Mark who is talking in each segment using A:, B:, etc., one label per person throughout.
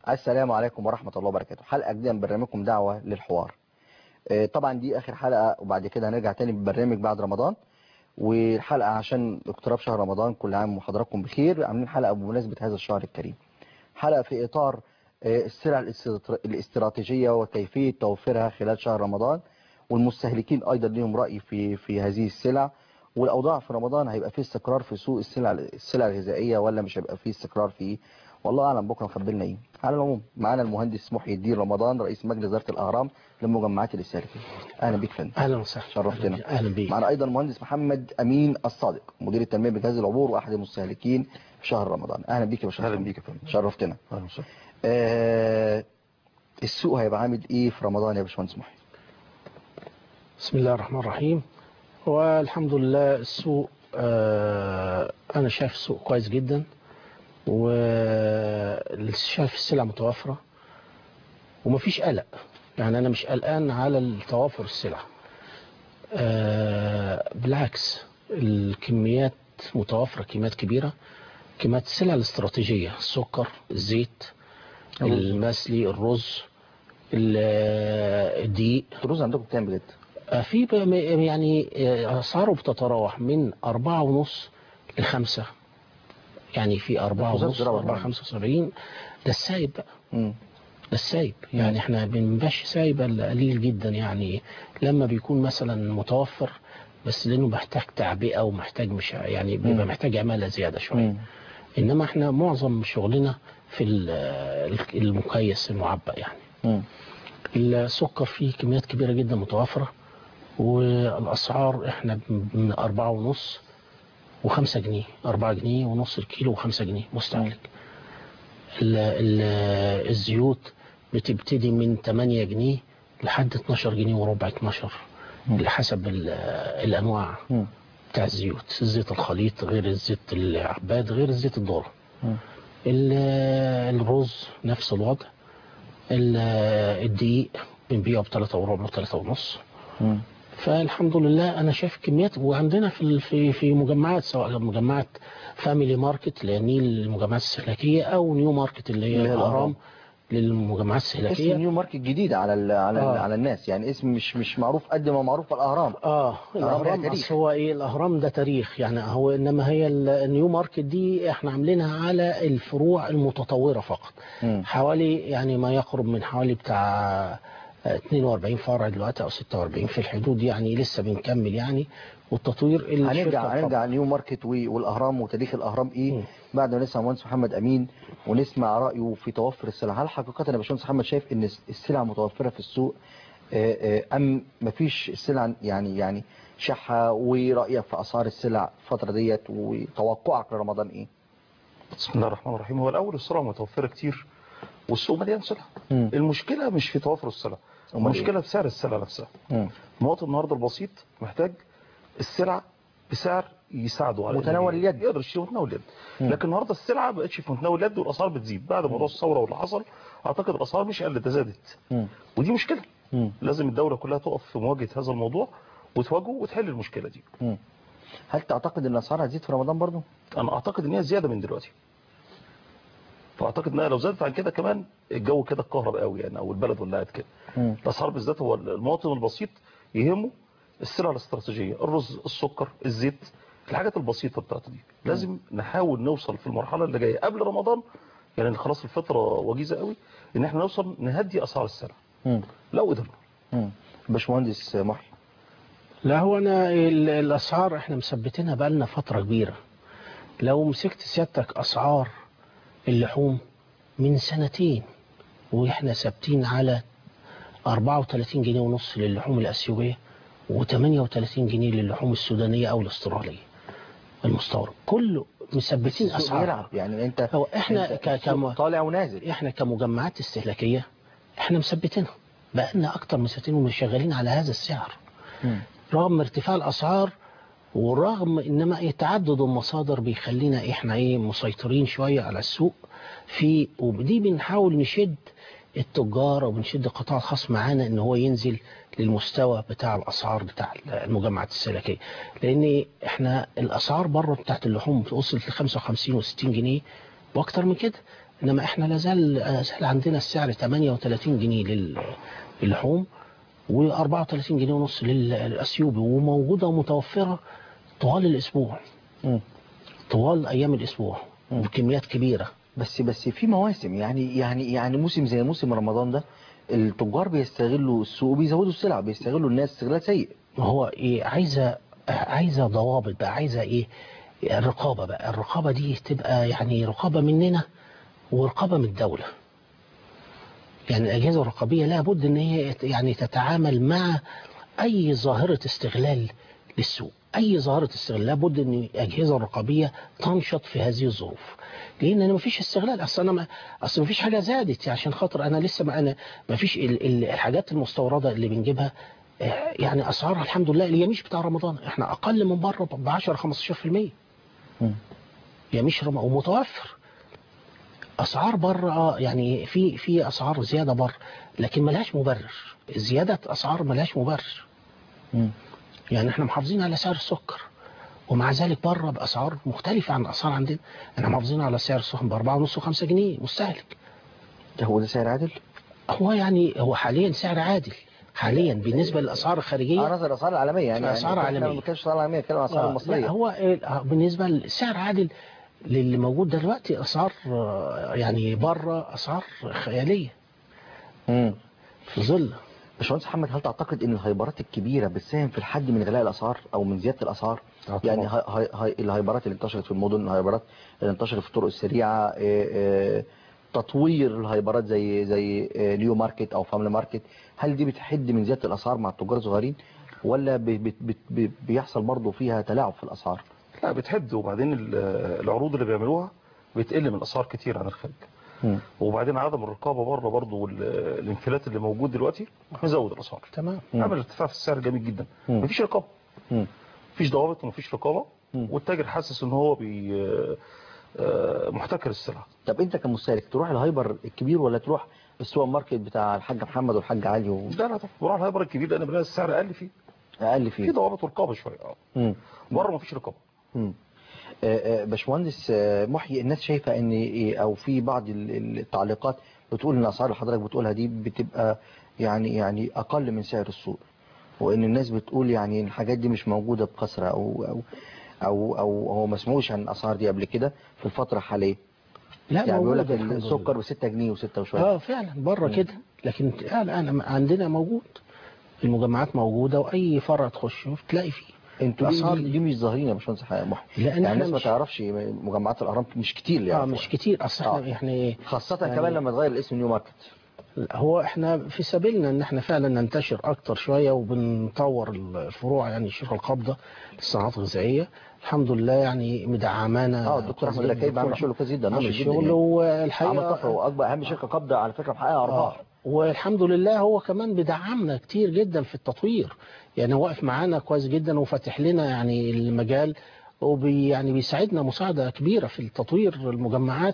A: السلام عليكم ورحمة الله وبركاته حلقة جديدة من برنامجكم دعوة للحوار آه، طبعا دي آخر حلقة وبعد كده هنرجع تاني بالبرنامج بعد رمضان والحلقة عشان اقتراب شهر رمضان كل عام وحضراتكم بخير عاملين حلقة بمناسبة هذا الشهر الكريم حلقة في إطار آه، السلع الاسترات- الاستراتيجية وكيفية توفيرها خلال شهر رمضان والمستهلكين أيضا لهم رأي في في هذه السلع والأوضاع في رمضان هيبقى فيه استقرار في سوق السلع السلع الغذائية ولا مش هيبقى فيه استقرار فيه والله أعلم بكرة مخبلنا إيه على العموم معانا المهندس محي الدين رمضان رئيس مجلس إدارة الأهرام للمجمعات الاستهلاكية أهلا بيك فندم
B: اهلا وسهلا
A: شرفتنا
B: اهلا بيك
A: معنا أيضا المهندس محمد أمين الصادق مدير التنمية بجهاز العبور وأحد المستهلكين في شهر رمضان أهلا بيك يا باشا
C: اهلا بيك يا فندم
A: شرفتنا
C: اهلا وسهلا
A: آه السوق هيبقى عامل إيه في رمضان يا باشمهندس محي
B: بسم الله الرحمن الرحيم والحمد لله السوق آه انا شايف السوق كويس جدا وشايف السلع متوفره ومفيش قلق يعني انا مش قلقان على توافر السلع آه بالعكس الكميات متوفره كميات كبيره كميات السلع الاستراتيجيه السكر الزيت المسلي الرز ال- الدقيق
A: الرز عندكم كام بجد
B: آه، في ب- م- يعني آه، أسعاره بتتراوح من أربعة ونص لخمسة يعني في أربعة
A: خصوصاً
B: ونص
A: الزراعة
B: أربعة
A: طبعاً.
B: خمسة وسبعين ده السايب بقى
A: مم.
B: ده السايب يعني احنا بنبش سايب إلا قليل جدا يعني لما بيكون مثلا متوفر بس لانه محتاج تعبئه ومحتاج مش يعني بيبقى
A: مم.
B: محتاج عماله زياده شويه
A: مم.
B: انما احنا معظم شغلنا في ال- المكيس المعبأ يعني
A: مم.
B: السكر فيه كميات كبيرة جدا متوفرة والأسعار احنا من أربعة ونص وخمسة جنيه أربعة جنيه ونص الكيلو وخمسة جنيه مستهلك ال- ال- الزيوت بتبتدي من 8 جنيه لحد 12 جنيه وربع 12 على حسب ال- الأنواع
A: مم.
B: بتاع الزيوت الزيت الخليط غير الزيت العباد غير الزيت الذرة
A: مم.
B: ال- الرز نفس الوضع ال- الدقيق بنبيعه بثلاثة وربع وثلاثة ونص
A: مم.
B: فالحمد لله انا شايف كميات وعندنا في ال- في في مجمعات سواء مجمعات فاميلي ماركت اللي هي نيل المجمعات الاستهلاكيه او نيو ماركت اللي
A: اللي
B: هي
A: هي
B: الاهرام
A: الأهرام.
B: للمجمعات
A: اسم
B: الاستهلاكيه
A: نيو ماركت جديد على ال على ال
B: آه.
A: على الناس يعني اسم مش مش معروف قد ما معروف الاهرام
B: اه
A: الأهرام لها
B: الاهرام
A: تاريخ.
B: بس هو ايه الاهرام ده تاريخ يعني هو انما هي ال- النيو ماركت دي احنا عاملينها على الفروع المتطوره فقط
A: مم.
B: حوالي يعني ما يقرب من حوالي بتاع 42 فرع دلوقتي او 46 في الحدود يعني لسه بنكمل يعني والتطوير الشركة
A: هنرجع
B: الخاصة.
A: هنرجع نيو ماركت و- والاهرام وتاريخ الاهرام ايه
B: مم.
A: بعد ما نسمع مهندس محمد امين ونسمع رايه في توفر السلع هل حقيقه يا باشمهندس محمد شايف ان السلع متوفره في السوق آه، آه، ام مفيش السلع يعني يعني شحه ورايك في اسعار السلع الفتره ديت وتوقعك لرمضان ايه
C: بسم الله الرحمن الرحيم هو الاول السلع متوفره كتير والسوق مليان سلع
A: مم.
C: المشكله مش في توافر السلع
A: أمال
C: المشكله في سعر السلع نفسها
A: مم.
C: المواطن النهارده البسيط محتاج السلع بسعر يساعده على
A: متناول
C: إنه
A: اليد.
C: يقدر يشتري متناول اليد
A: مم.
C: لكن النهارده السلعه ما بقتش في متناول اليد والاسعار بتزيد بعد موضوع الثوره واللي حصل اعتقد الاسعار مش قلت ده زادت
A: مم.
C: ودي مشكله
A: مم.
C: لازم الدوله كلها تقف في مواجهه هذا الموضوع وتواجهه وتحل المشكله دي
A: مم. هل تعتقد ان الاسعار هتزيد في رمضان برضو
C: انا اعتقد ان هي زياده من دلوقتي فاعتقد انها لو زادت عن كده كمان الجو كده اتكهرب قوي يعني او البلد ولعت كده
A: مم.
C: الاسعار بالذات هو المواطن البسيط يهمه السلع الاستراتيجيه الرز السكر الزيت الحاجات البسيطه بتاعته دي لازم نحاول نوصل في المرحله اللي جايه قبل رمضان يعني خلاص الفتره وجيزه قوي ان احنا نوصل نهدي اسعار السلع
A: مم.
C: لو قدرنا
A: مم. باشمهندس محي
B: لا هو انا ال- الاسعار احنا مثبتينها بقالنا فتره كبيره لو مسكت سيادتك اسعار اللحوم من سنتين واحنا ثابتين على 34 جنيه ونص للحوم الاسيويه و38 جنيه للحوم السودانيه او الاستراليه المستورد كله مثبتين
A: السوق
B: اسعار
A: بيلعب يعني انت
B: هو احنا
A: انت
B: ك-
A: السوق
B: كم-
A: طالع ونازل
B: احنا كمجمعات استهلاكيه احنا مثبتينها بقالنا اكتر من سنتين وشغالين على هذا السعر
A: مم.
B: رغم ارتفاع الاسعار ورغم انما تعدد المصادر بيخلينا احنا ايه مسيطرين شويه على السوق في ودي بنحاول نشد التجار وبنشد القطاع الخاص معانا ان هو ينزل للمستوى بتاع الاسعار بتاع المجمعات السلكيه لان احنا الاسعار بره بتاعت اللحوم وصلت ل 55 و60 جنيه واكتر من كده انما احنا لازال لازال عندنا السعر 38 جنيه لل- للحوم و34 جنيه ونص لل- للاثيوبي وموجوده ومتوفره طوال الاسبوع
A: مم.
B: طوال ايام الاسبوع
A: مم.
B: بكميات كبيره
A: بس بس في مواسم يعني يعني يعني موسم زي موسم رمضان ده التجار بيستغلوا السوق وبيزودوا السلع بيستغلوا الناس استغلال سيء
B: ما هو ايه عايزه عايزه ضوابط بقى عايزه ايه الرقابه بقى الرقابه دي تبقى يعني رقابه مننا ورقابه من الدوله يعني الاجهزه الرقابيه لابد ان هي يعني تتعامل مع اي ظاهره استغلال للسوق اي ظاهره استغلال لابد ان الاجهزه الرقابيه تنشط في هذه الظروف لان انا مفيش استغلال اصل انا ما اصل مفيش حاجه زادت عشان خاطر انا لسه ما انا مفيش ال- ال- الحاجات المستورده اللي بنجيبها آه، يعني اسعارها الحمد لله اليميش بتاع رمضان احنا اقل من بره ب 10 15%
A: مم.
B: يميش رمضان ومتوفر اسعار بره آه، يعني في في اسعار زياده بره لكن ملهاش مبرر زياده اسعار ملهاش مبرر
A: مم.
B: يعني احنا محافظين على سعر السكر ومع ذلك بره باسعار مختلفه عن الاسعار عندنا احنا محافظين على سعر السخن ب 4.5 و5 جنيه مستهلك
A: هو ده سعر عادل؟
B: هو يعني هو حاليا سعر عادل حاليا بالنسبه للاسعار
A: اه
B: الخارجيه
A: نظر الاسعار العالميه يعني
B: أسعار
A: يعني
B: عالمية.
A: ما بنتكلمش اسعار عالميه بنتكلم عن الاسعار
B: آه،
A: المصريه
B: لا هو آه، بالنسبه للسعر عادل للي موجود دلوقتي اسعار آه، يعني بره اسعار خياليه
A: مم.
B: في ظل
A: باشمهندس محمد هل تعتقد ان الهايبرات الكبيره بتساهم في الحد من غلاء الاسعار او من زياده الاسعار
B: آه، طبعاً.
A: يعني هاي هاي هاي الهايبرات اللي انتشرت في المدن الهايبرات اللي انتشرت في الطرق السريعه إيه، إيه، تطوير الهايبرات زي زي إيه، نيو ماركت او فاميلي ماركت هل دي بتحد من زياده الاسعار مع التجار الصغيرين ولا بي- بي- بي- بي- بيحصل برضه فيها تلاعب في الاسعار
C: لا بتحد وبعدين ال- العروض اللي بيعملوها بتقل من الاسعار كتير عن الخارج
A: مم.
C: وبعدين عدم الرقابه بره برضه والانفلات اللي موجود دلوقتي مزود الاسعار
B: تمام
A: مم.
C: عمل ارتفاع في السعر جامد جدا
A: مم.
C: مفيش رقابه
A: مم.
C: مفيش ضوابط ومفيش رقابه
A: مم.
C: والتاجر حاسس ان هو بي آه، محتكر السلعه
A: طب انت كمستهلك تروح الهايبر الكبير ولا تروح السوبر ماركت بتاع الحاج محمد والحاج علي و-
C: لا لا طبعا بروح الهايبر الكبير لان بلاقي السعر اقل فيه
A: اقل
C: في
A: فيه
C: ضوابط ورقابه شويه اه
A: مم.
C: بره مفيش رقابه
A: مم. آه، آه، باشمهندس آه، محيي الناس شايفه ان إيه، او في بعض ال- التعليقات بتقول ان الاسعار اللي حضرتك بتقولها دي بتبقى يعني يعني اقل من سعر السوق وان الناس بتقول يعني الحاجات دي مش موجوده بكثره او او او او هو ما سمعوش عن الاسعار دي قبل كده في الفتره الحاليه
B: لا
A: يعني بيقول لك
B: موجودة الحمد
A: السكر
B: لله.
A: ب 6 جنيه و6 وشويه
B: اه فعلا بره كده لكن الان عندنا موجود المجمعات موجوده واي فرع تخش تلاقي فيه
A: انتوا دي,
B: الأسعار
A: دي, دي مش ظاهرين يا باشمهندس محيي
B: لان
A: يعني
B: احنا
A: الناس ما
B: مش
A: تعرفش مجمعات الاهرام مش كتير
B: اه
A: يعني
B: مش كتير اصل احنا
A: آه.
B: يعني
A: خاصه
B: يعني-
A: كمان لما تغير الاسم نيو ماركت
B: هو احنا في سبيلنا ان احنا فعلا ننتشر اكتر شويه وبنطور الفروع يعني شركه القبضه للصناعات الغذائيه الحمد لله يعني مدعمانا
A: اه الدكتور احمد
B: كويس
A: ركايب
B: جداً.
A: عامل شغل كويس جدا
B: عامل
A: نشط جدا
B: شغل
A: يعني.
B: والحقيقه
A: عمل طفره واكبر اهم شركه قابضه على فكره محققه ارباح
B: آه. والحمد لله هو كمان بيدعمنا كتير جدا في التطوير يعني هو واقف معانا كويس جدا وفاتح لنا يعني المجال وبي يعني بيساعدنا مساعدة كبيرة في التطوير المجمعات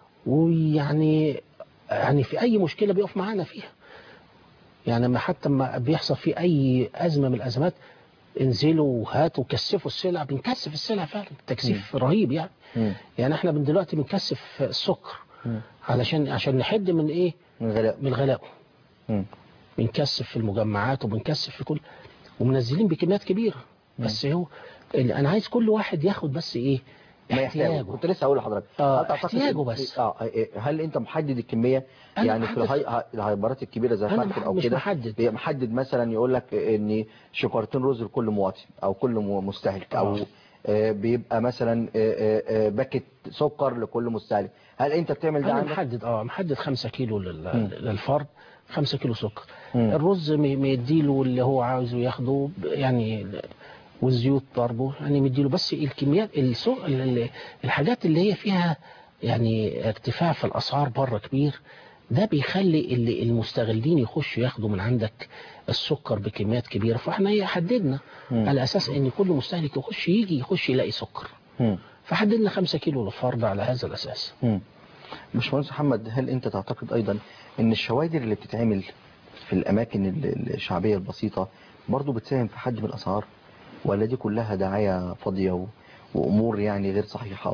B: ويعني يعني في أي مشكلة بيقف معانا فيها يعني ما حتى ما بيحصل في أي أزمة من الأزمات انزلوا وهاتوا كثفوا السلع بنكثف السلع فعلا تكثيف رهيب يعني
A: مم.
B: يعني احنا من دلوقتي بنكثف السكر
A: مم.
B: علشان عشان نحد من ايه
A: من غلاء
B: من غلائه
A: مم.
B: بنكثف في المجمعات وبنكثف في كل ومنزلين بكميات كبيره بس هو ال- انا عايز كل واحد ياخد بس ايه
A: ما يحتاجه
B: احتياجه
A: كنت لسه هقول لحضرتك
B: آه،
A: هل تعتقد
B: احتياجه
A: إن-
B: بس.
A: اه إيه- هل انت محدد الكميه
B: أنا
A: يعني في
B: محدد.
A: الهاي ها- الهايبرات الكبيره زي
B: أنا
A: فاكهه
B: مح-
A: او
B: مش
A: كده
B: محدد.
A: بيبقى محدد مثلا يقول لك ان شكارتين رز لكل مواطن او كل م- مستهلك او
B: آه.
A: آه، بيبقى مثلا آه، آه، آه، باكت سكر لكل مستهلك هل انت بتعمل ده
B: انا
A: عندك
B: محدد اه محدد 5 كيلو لل-
A: مم.
B: للفرد 5 كيلو سكر
A: مم.
B: الرز م- مديله اللي هو عاوزه ياخده ب- يعني والزيوت برضه يعني مديله بس الكميات السوق ال- ال- الحاجات اللي هي فيها يعني ارتفاع في الاسعار بره كبير ده بيخلي اللي المستغلين يخشوا ياخدوا من عندك السكر بكميات كبيره فاحنا هي حددنا
A: مم.
B: على اساس ان كل مستهلك يخش يجي يخش يلاقي سكر
A: مم.
B: فحددنا 5 كيلو للفرد على هذا الاساس
A: مم. باشمهندس محمد هل انت تعتقد ايضا ان الشوادر اللي بتتعمل في الاماكن ال- الشعبيه البسيطه برضو بتساهم في حد من الاسعار ولا دي كلها دعايه فاضيه و... وامور يعني غير صحيحه و...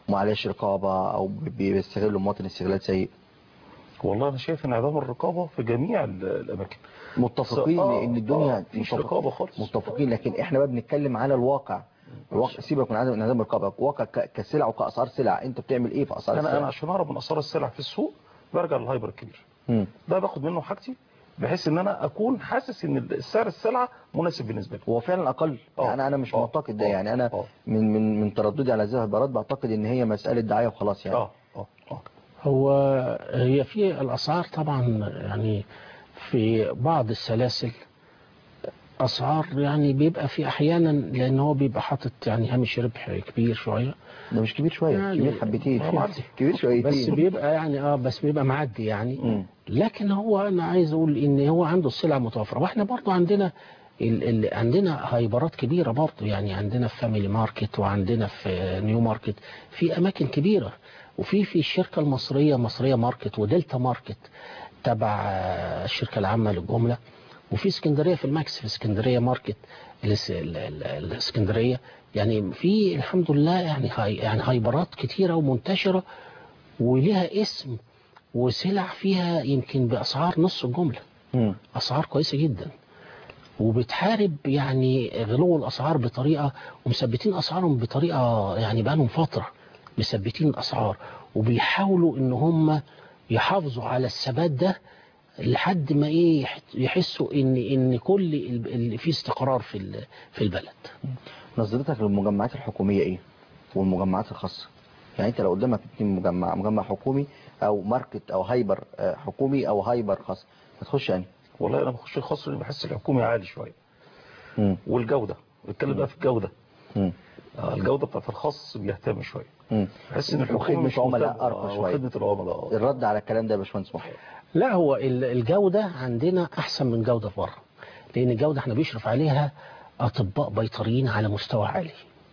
A: معلش رقابه او بي- بيستغلوا المواطن استغلال سيء
C: والله انا شايف انعدام الرقابه في جميع ال- الاماكن
A: متفقين
C: آه،
A: ان الدنيا
C: آه، مفيش
A: متفق-
C: رقابة خالص.
A: متفقين لكن احنا بقى بنتكلم على الواقع الواقع سيبك من عدم انعدام الرقابه واقع ك- كسلع وكاسعار سلع انت بتعمل ايه في اسعار
C: انا
A: السلع
C: انا عشان اعرف من اسعار السلع في السوق برجع للهايبر الكبير
A: مم.
C: ده باخد منه حاجتي بحيث ان انا اكون حاسس ان السعر السلعه مناسب بالنسبه لي
A: هو فعلا اقل
C: آه.
A: يعني انا مش
C: آه.
A: معتقد ده
C: آه.
A: يعني انا
C: آه.
A: من من من ترددي على هذه العبارات بعتقد ان هي مساله دعايه وخلاص يعني
C: اه اه اه
B: هو هي في الأسعار طبعا يعني في بعض السلاسل أسعار يعني بيبقى في أحيانا لأن هو بيبقى حاطط يعني هامش ربح كبير شوية
A: ده مش كبير شويه
B: يعني-
A: كبير حبتين
C: آه، معدي.
A: كبير شويتين
B: بس بيبقى يعني اه بس بيبقى معدي يعني
A: مم.
B: لكن هو انا عايز اقول ان هو عنده السلع متوفره واحنا برضو عندنا ال ال عندنا هايبرات كبيره برضو يعني عندنا في فاميلي ماركت وعندنا في نيو ماركت في اماكن كبيره وفي في الشركه المصريه مصريه ماركت ودلتا ماركت تبع آه، الشركه العامه للجمله وفي اسكندريه في الماكس في اسكندريه ماركت الاس- ال- ال- الاسكندريه يعني في الحمد لله يعني هاي يعني هايبرات كتيره ومنتشره وليها اسم وسلع فيها يمكن باسعار نص الجمله
A: مم.
B: اسعار كويسه جدا وبتحارب يعني غلو الاسعار بطريقه ومثبتين اسعارهم بطريقه يعني بقالهم فتره مثبتين الاسعار وبيحاولوا ان هم يحافظوا على الثبات ده لحد ما ايه يح- يحسوا ان ان كل ال- اللي فيه استقرار في ال- في البلد
A: نظرتك للمجمعات الحكوميه ايه والمجمعات الخاصه يعني انت لو قدامك اتنين مجمع مجمع حكومي او ماركت او هايبر آه، حكومي او هايبر خاص هتخش يعني
C: والله انا بخش الخاص لان بحس الحكومي عالي شويه
A: مم.
C: والجوده بتكلم بقى في الجوده
A: مم.
C: آه، الجوده بتاعت الخاص بيهتم شويه
A: مم.
C: بحس ان الحكومي
A: وخدمة
C: مش
A: عملاء
C: مهتم.
A: أرقى
C: آه،
A: شوية.
C: وخدمه العملاء آه.
A: الرد على الكلام ده يا باشمهندس محمد
B: لا هو ال- الجودة عندنا أحسن من جودة بره لأن الجودة احنا بيشرف عليها أطباء بيطريين على مستوى عالي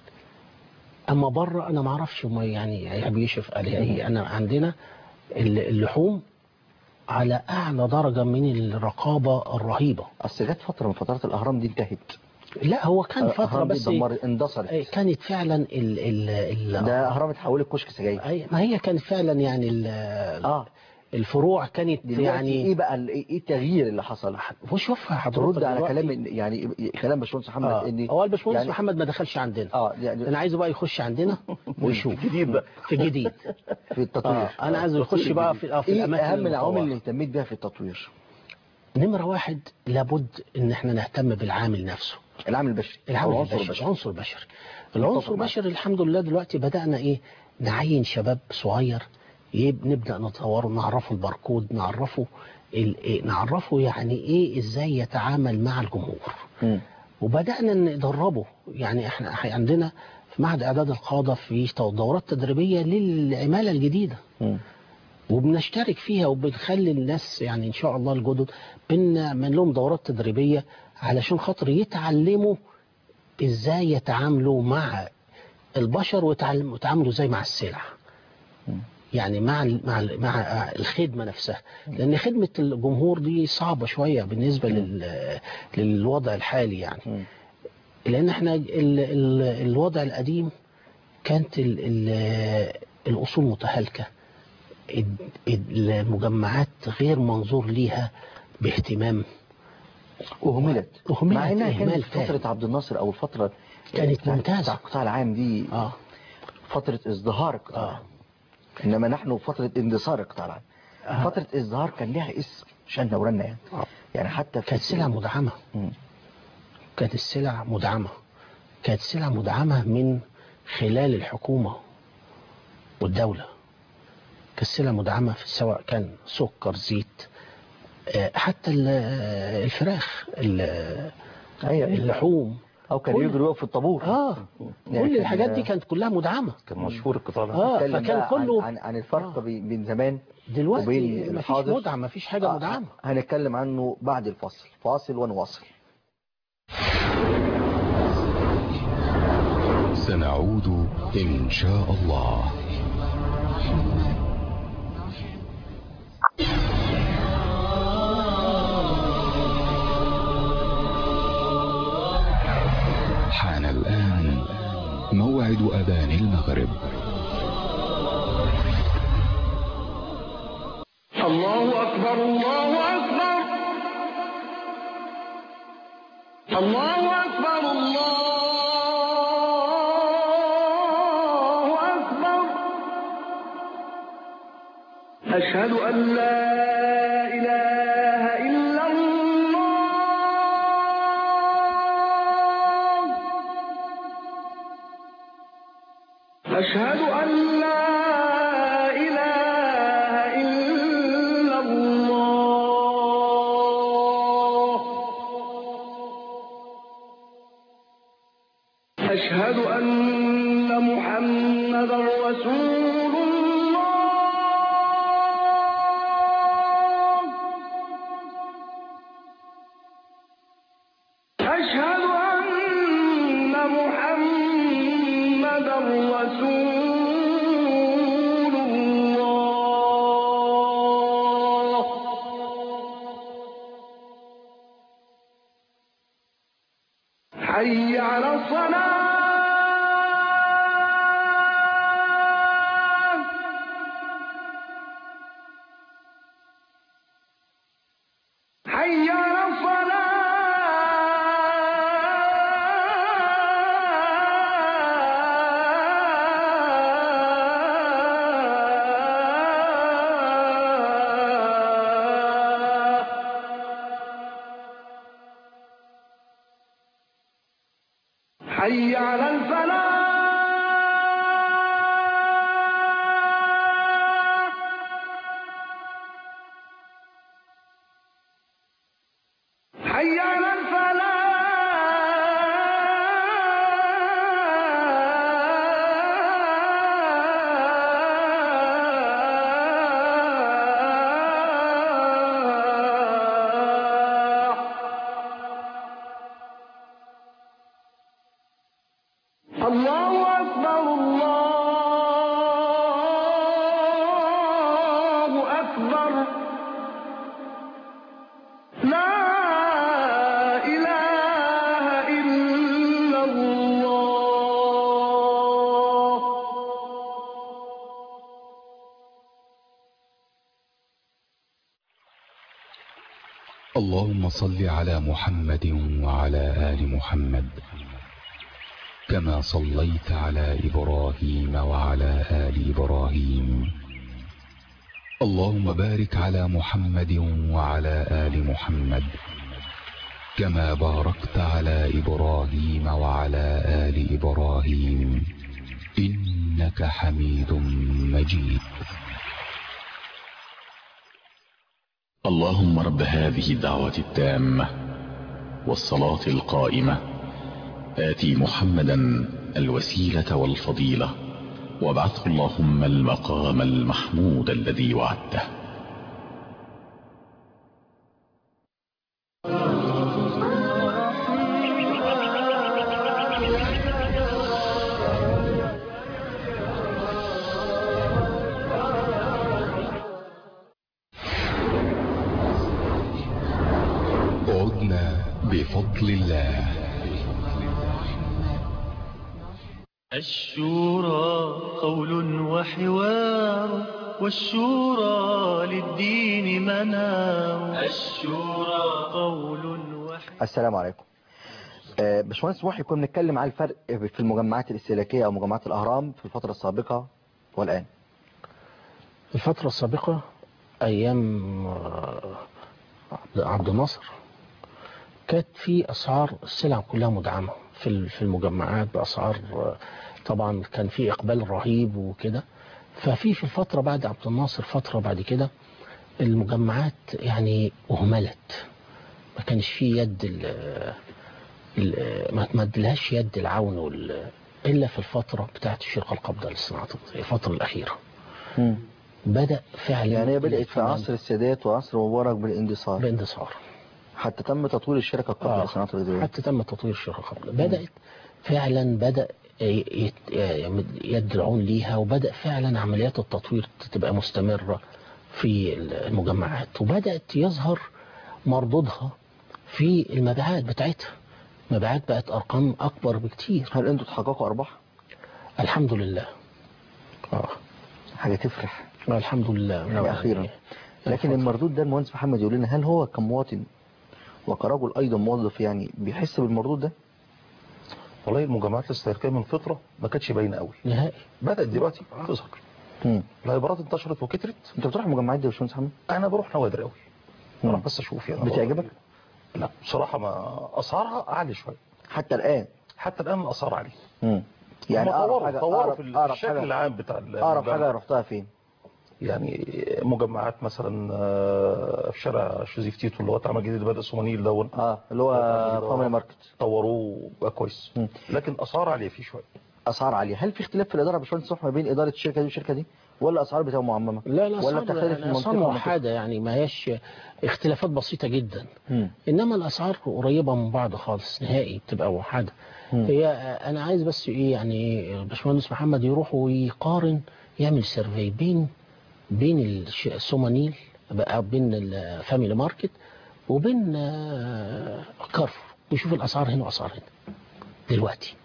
B: أما بره أنا ما أعرفش هم يعني بيشرف عليها إيه أنا عندنا ال- اللحوم على أعلى درجة من الرقابة الرهيبة
A: اصل جت فتره من فترات الاهرام دي انتهت
B: لا هو كان فترة
A: الأهرام دي
B: بس
A: اتدمرت اندثرت
B: إيه، كانت فعلا ال ال ال
A: ده اهرام اتحولت كشك سجاير
B: أي- ما هي كانت فعلا يعني ال-
A: اه
B: الفروع كانت
A: دلوقتي
B: يعني
A: ايه بقى ال- ايه التغيير اللي حصل
B: وشوف حضرتك
A: ترد على
B: دلوقتي-
A: كلام يعني كلام باشمهندس محمد
B: اه
A: ان
B: هو الباشمهندس
A: يعني
B: محمد ما دخلش عندنا
A: اه يعني
B: انا عايزه بقى يخش عندنا ويشوف
C: جديد بقى
B: في جديد
A: في التطوير
B: آه انا عايزه يخش بقى في, آه في
A: ايه
B: الاماكن
A: اهم العوامل اللي
B: المطورة.
A: اهتميت بيها في التطوير
B: نمره واحد لابد ان احنا نهتم بالعامل نفسه
A: العامل البشري
B: العامل
A: أو العنصر
B: البشري
A: البشري
B: العنصر البشري العنصر
A: متفق معاك.
B: البشري الحمد لله دلوقتي بدانا ايه نعين شباب صغير يب- نبدا نطوره نعرفه الباركود نعرفه ال- إيه نعرفه يعني ايه ازاي يتعامل مع الجمهور
A: مم.
B: وبدأنا ندربه يعني احنا إحنا عندنا في معهد اعداد القاده في دورات تدريبيه للعماله الجديده
A: مم.
B: وبنشترك فيها وبنخلي الناس يعني ان شاء الله الجدد بنعمل لهم دورات تدريبيه علشان خاطر يتعلموا ازاي يتعاملوا مع البشر ويتعلم- ويتعاملوا ازاي مع السلع يعني مع ال- مع ال- مع الخدمه نفسها لان خدمه الجمهور دي صعبه شويه بالنسبه لل للوضع الحالي يعني
A: مم.
B: لان احنا ال ال الوضع القديم كانت ال ال الاصول متهالكه ال- المجمعات غير منظور ليها باهتمام
A: اهملت
B: أهملت
A: مع انها
B: إهمال
A: كانت في فتره
B: تام.
A: عبد الناصر او الفتره
B: كانت
A: بتاع-
B: ممتازة.
A: بتاع القطاع العام دي
B: اه
A: فتره ازدهار القطاع
B: آه.
A: العام انما نحن فتره اندثار القطاع العام
B: آه.
A: فتره ازدهار كان لها اسم شأننا ورنا يعني
B: آه.
A: يعني حتى في
B: كانت سلع مدعمه
A: مم.
B: كانت السلع مدعمه كانت سلع مدعمه من خلال الحكومه والدوله كانت سلع مدعمه في سواء كان سكر زيت آه، حتى ال- آه، الفراخ ال-
A: أيوة.
B: اللحوم
A: او كان
B: كل-
A: يجري يقف في الطابور
B: اه
A: يعني
B: كل
A: كان-
B: الحاجات دي كانت كلها مدعمه
C: كان مشهور القطاع ده
B: آه.
A: نتكلم
B: فكان
A: بقى
B: كله-
A: عن, عن, عن الفرق
B: آه.
A: بين بين زمان
B: دلوقتي
A: وبين
B: مفيش
A: الحاضر.
B: مدعم مفيش حاجه
A: آه،
B: مدعمه
A: هنتكلم عنه بعد الفصل فاصل ونواصل
D: سنعود إن شاء الله حان الآن موعد أذان المغرب
E: الله أكبر الله أكبر الله أكبر الله أكبر أشهد أن لا إله إلا الله أشهد أن لا إله إلا الله أشهد أن محمدا رسول الله أشهد أن محمدا رسول الله حي على الصلاة حي على الصلاة حي على الفلاح حي على الفلاح الله أكبر الله أكبر لا إله إلا الله
D: اللهم صل على محمد وعلى آل محمد كما صليت على إبراهيم وعلى آل إبراهيم اللهم بارك على محمد وعلى آل محمد كما باركت على إبراهيم وعلى آل إبراهيم إنك حميد مجيد
F: اللهم رب هذه الدعوة التامة والصلاة القائمة آتي محمدا الوسيلة والفضيلة وابعثه اللهم المقام المحمود الذي وعدته
D: عدنا بفضل الله
G: الشورى قول وحوار والشورى للدين منار الشورى قول وحوار
A: السلام عليكم آه، باشمهندس محي كنا بنتكلم على الفرق في المجمعات الاستهلاكية أو مجمعات الأهرام في الفترة السابقة والآن
B: الفترة السابقة أيام آه، عبد- عبد الناصر كانت في أسعار السلع كلها مدعمة في ال- في المجمعات بأسعار آه، طبعا كان في إقبال رهيب وكده ففي في الفترة بعد عبد الناصر فترة بعد كده المجمعات يعني أهملت ما كانش في يد ال ال- ما ما ادلهاش يد العون وال- إلا في الفترة بتاعت الشركة القابضة للصناعات الفترة الأخيرة بدأ فعلا
A: يعني هي بدأت في
B: الاهتمام
A: عصر السادات وعصر مبارك بالاندثار
B: باندثار
A: حتى تم تطوير الشركة القابضة
B: آه،
A: للصناعات الغذائية
B: حتى تم تطوير الشركة قبل بدأت فعلا بدأ يت- يد العون ليها وبدأ فعلا عمليات التطوير تبقى مستمرة في المجمعات وبدأت يظهر مردودها في المبيعات بتاعتها مبيعات بقت أرقام أكبر بكتير
A: هل انتوا تحققوا أرباح؟
B: الحمد لله آه.
A: حاجة تفرح
B: الحمد لله
A: يعني أخيرا لكن المردود ده المهندس محمد يقول لنا هل هو كمواطن وكرجل ايضا موظف يعني بيحس بالمردود ده
C: والله المجمعات الاستهلاكيه من فتره ما كانتش باينه قوي
B: نهائي
C: بدات دلوقتي تظهر
A: مم.
C: الهايبرات انتشرت وكترت
A: انت بتروح المجمعات دي يا باشمهندس محمد
C: انا بروح نوادر قوي
A: مم.
C: بروح بس اشوف يعني
A: بتعجبك
C: لا بصراحه ما اسعارها عاليه شويه
A: حتى الان
C: حتى الان الاسعار عاليه
A: مم. يعني
C: هم
A: اقرب
C: طوروا
A: حاجه
C: طوروا
A: اقرب
C: في
A: اقرب
C: الشكل
A: حاجه
C: العام بتاع
A: اقرب
C: المجمع.
A: حاجه رحتها فين
C: يعني مجمعات مثلا آه، في شارع شوزيف تيتو اللي هو اتعمل جديد بدأ سومانيل دون
A: اه اللي هو فاميلي ماركت
C: طوروه بقى كويس
A: مم.
C: لكن اسعار عاليه فيه شويه
A: اسعار عاليه هل في اختلاف في الاداره يا باشمهندس صح ما بين اداره الشركه دي والشركه دي ولا الاسعار بتبقى معممه
B: لا لا
A: ولا
B: أسعار-
A: بتختلف من
B: الأسعار
A: منطقه
B: موحدة يعني ما هيش اختلافات بسيطة جدا
A: مم.
B: انما الاسعار قريبه من بعض خالص نهائي بتبقى موحده
A: مم.
B: هي انا عايز بس ايه يعني الباشمهندس محمد يروح ويقارن يعمل سيرفي بين بين الش- السومانيل بقى بين الفاميلي ماركت وبين آه، كارفور ويشوف الاسعار هنا واسعار هنا دلوقتي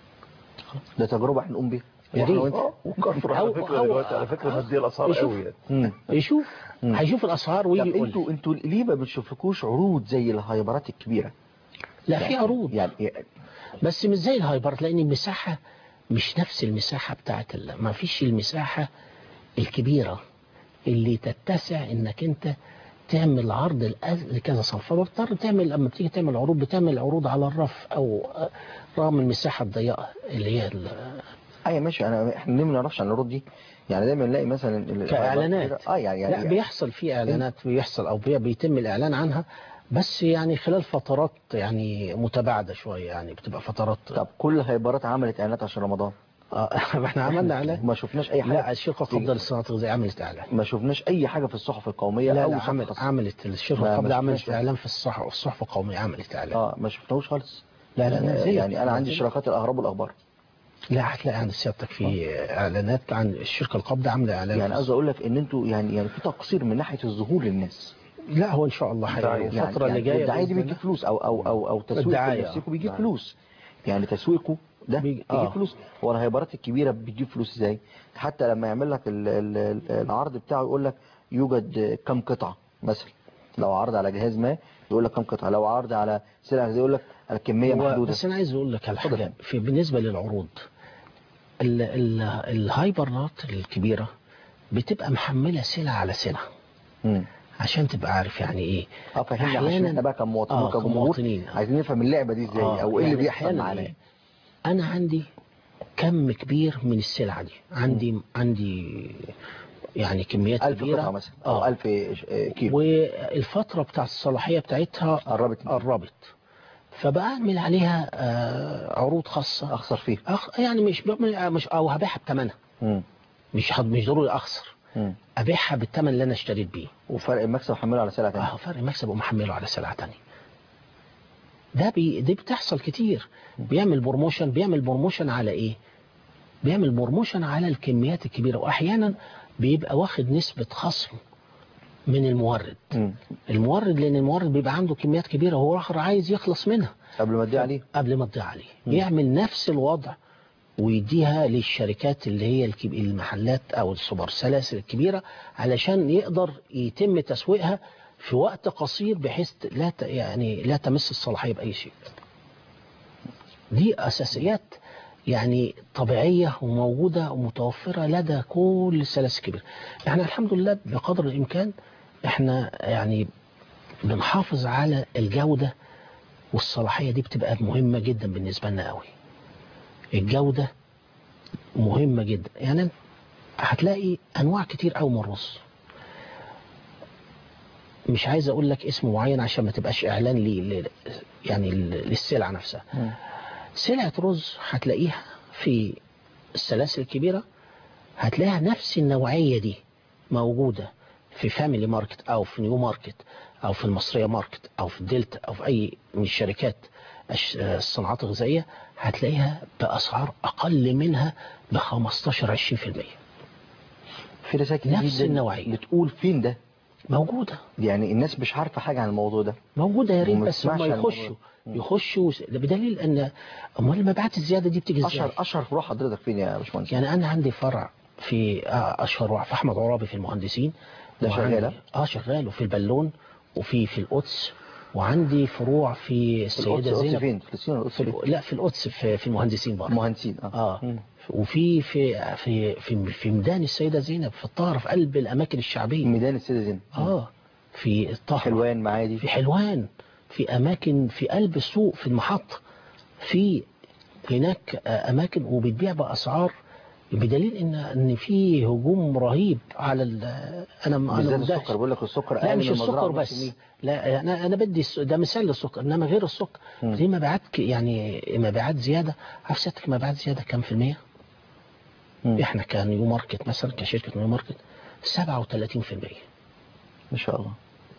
A: ده تجربه هنقوم بيها
B: يا
A: وإحنا
B: ريت.
A: وإنت.
C: اه وكفر
B: أو-
C: على فكره
B: أو-
C: دلوقتي على فكره مديه الاسعار
B: يشوف.
C: قوي يعني
A: مم.
B: يشوف
A: مم.
B: هيشوف الاسعار ويجي
A: طب
B: يقول
A: انتوا
B: لي.
A: انتوا ليه ما بتشوفلكوش عروض زي الهايبرات الكبيره
B: لا في عروض
A: يعني
B: بس مش زي الهايبرات لان المساحه مش نفس المساحه بتاعت ال- ما فيش المساحه الكبيره اللي تتسع انك انت تعمل عرض الأز- لكذا صنف فبضطر تعمل لما بتيجي تعمل عروض بتعمل عروض على الرف او آه، رغم المساحه الضيقه اللي هي ال-
A: ايوه ماشي انا احنا ليه ما نعرفش عن العروض دي يعني دايما نلاقي مثلا ال-
B: كاعلانات
A: اه يعني
B: لا
A: يعني
B: بيحصل في اعلانات بيحصل او بي- بيتم الاعلان عنها بس يعني خلال فترات يعني متباعده شويه يعني بتبقى فترات
A: طب كل الهايبرات عملت اعلانات عشان رمضان
B: اه احنا عملنا اعلان
A: ما شفناش اي حاجه
B: لا الشركه القابضه للصناعات الغذائيه عملت اعلان
A: ما شفناش اي حاجه في الصحف القوميه
B: لا
A: او
B: لا
A: صحف
B: عملت
A: خاصة.
B: عملت الشركه
A: ما- ما
B: القابضه عملت
A: شفناش.
B: اعلان في الصحف الصحف القوميه عملت اعلان
A: اه ما شفناهوش خالص
B: لا لا نزلت
A: يعني انا عندي
B: نزلت.
A: شراكات الاهرام والاخبار
B: لا هتلاقي عند سيادتك في اعلانات عن الشركه القابضه عامله اعلان
A: يعني
B: في
A: عاوز اقول لك ان انتوا يعني يعني في تقصير من ناحيه الظهور للناس
B: لا هو ان شاء الله
C: دعاية.
B: هي
A: يعني
B: الفتره اللي
A: يعني
B: جايه
A: الدعايه دي
B: بإذن
A: بتجيب
B: الله.
A: فلوس او او او او تسويق
B: الدعاية.
A: نفسكم بيجيب
B: دعاية.
A: فلوس يعني تسويقكم ده
B: بيجي-
A: بيجيب
B: آه.
A: فلوس هو الهايبرات الكبيره بتجيب فلوس ازاي حتى لما يعمل لك ال- ال- ال- العرض بتاعه يقول لك يوجد كم قطعه مثلا لو عرض على جهاز ما يقول لك كم قطعه لو عرض على سلعه غذائيه يقول لك الكميه
B: هو
A: محدوده
B: بس انا عايز اقول لك على
A: اتفضل.
B: حاجه في بالنسبه للعروض ال ال الهايبرات الكبيره بتبقى محمله سلعه على سلعه
A: مم.
B: عشان تبقى عارف يعني ايه
A: اه فهمنا عشان احنا بقى كمواطنين
B: آه،
A: وكجمهور
B: كمواطنين.
A: عايزين نفهم اللعبه دي ازاي
B: آه،
A: او ايه اللي
B: يعني
A: بيحصل
B: أحياناً
A: معانا
B: إيه؟ انا عندي كم كبير من السلعه دي عندي عندي يعني كميات
A: 1000
B: كبيره
A: قطعه مثلا او
B: اه
A: 1000 كيلو
B: والفتره بتاعت الصلاحيه بتاعتها
A: قربت
B: قربت فبعمل عليها آه، عروض خاصه
A: اخسر فيه
B: أخ... يعني مش مش او هبيعها بثمنها
A: مم.
B: مش هض- مش ضروري اخسر
A: مم.
B: ابيعها بالثمن اللي انا اشتريت بيه
A: وفرق المكسب حمله على سلعه ثانيه
B: اه فرق مكسب ومحمله على سلعه تانية ده بي... دي بتحصل كتير بيعمل بروموشن بيعمل بروموشن على ايه بيعمل بروموشن على الكميات الكبيره واحيانا بيبقى واخد نسبه خصم من المورد
A: مم.
B: المورد لان المورد بيبقى عنده كميات كبيره وهو اخر عايز يخلص منها
A: قبل ما تدي عليه
B: قبل ما تضيع عليه يعمل نفس الوضع ويديها للشركات اللي هي الكب- المحلات او السوبر سلاسل الكبيره علشان يقدر يتم تسويقها في وقت قصير بحيث لا ت- يعني لا تمس الصلاحيه باي شيء. دي اساسيات يعني طبيعيه وموجوده ومتوفره لدى كل السلاسل الكبيره. احنا الحمد لله بقدر الامكان احنا يعني بنحافظ على الجوده والصلاحيه دي بتبقى مهمه جدا بالنسبه لنا قوي. الجودة مهمة جدا يعني هتلاقي أنواع كتير قوي من الرز مش عايز أقول لك اسم معين عشان ما تبقاش إعلان لي ل- يعني ل- للسلعة نفسها سلعة رز هتلاقيها في السلاسل الكبيرة هتلاقيها نفس النوعية دي موجودة في فاميلي ماركت أو في نيو ماركت أو في المصرية ماركت أو في الدلتا أو في أي من الشركات الش- الصناعات الغذائية هتلاقيها بأسعار أقل منها ب 15 20%
A: في رسائل كتير
B: نفس
A: جدا
B: النوعية.
A: بتقول فين ده
B: موجودة
A: يعني الناس مش عارفه حاجه عن الموضوع ده
B: موجودة يا ريت
A: وما
B: بس
A: تسمعش
B: هم
A: عن
B: يخشوا
A: الموضوع.
B: يخشوا ده بدليل ان امال المبيعات الزياده دي بتيجي ازاي؟
A: اشهر اشهر فروع حضرتك فين يا باشمهندس
B: يعني انا عندي فرع في آه، اشهر فرع في احمد عرابي في المهندسين
A: ده
B: وعندي-
A: شغال، ها؟
B: اه شغال وفي البالون وفي في القدس وعندي فروع في السيده
A: القدس- القدس
B: زينب
A: فين فلسطين ولا القدس
B: في
A: فين
B: ال- لا في القدس في, في المهندسين برضه
A: مهندسين اه
B: اه
A: مم.
B: وفي في في في في ميدان السيده زينب في الطاهره في قلب الاماكن الشعبيه
A: ميدان السيدة زينب
B: اه في الطاهره
A: حلوان معادي
B: في حلوان في اماكن في قلب السوق في المحطه في هناك آه، اماكن وبتبيع باسعار بدليل ان ان في هجوم رهيب على ال- انا انا
A: بالذات
B: مندهش.
A: السكر بقول لك السكر
B: لا
A: أقل
B: مش
A: من المزرعة
B: السكر
A: بنص
B: بس
A: جنيه.
B: لا انا انا بدي الس- ده مثال للسكر انما غير السكر
A: مم.
B: في مبيعات ك- يعني مبيعات زياده عارف سيادتك مبيعات زياده كام في المية؟
A: مم.
B: احنا كنيو ماركت مثلا كشركه نيو ماركت 37%
A: ما شاء الله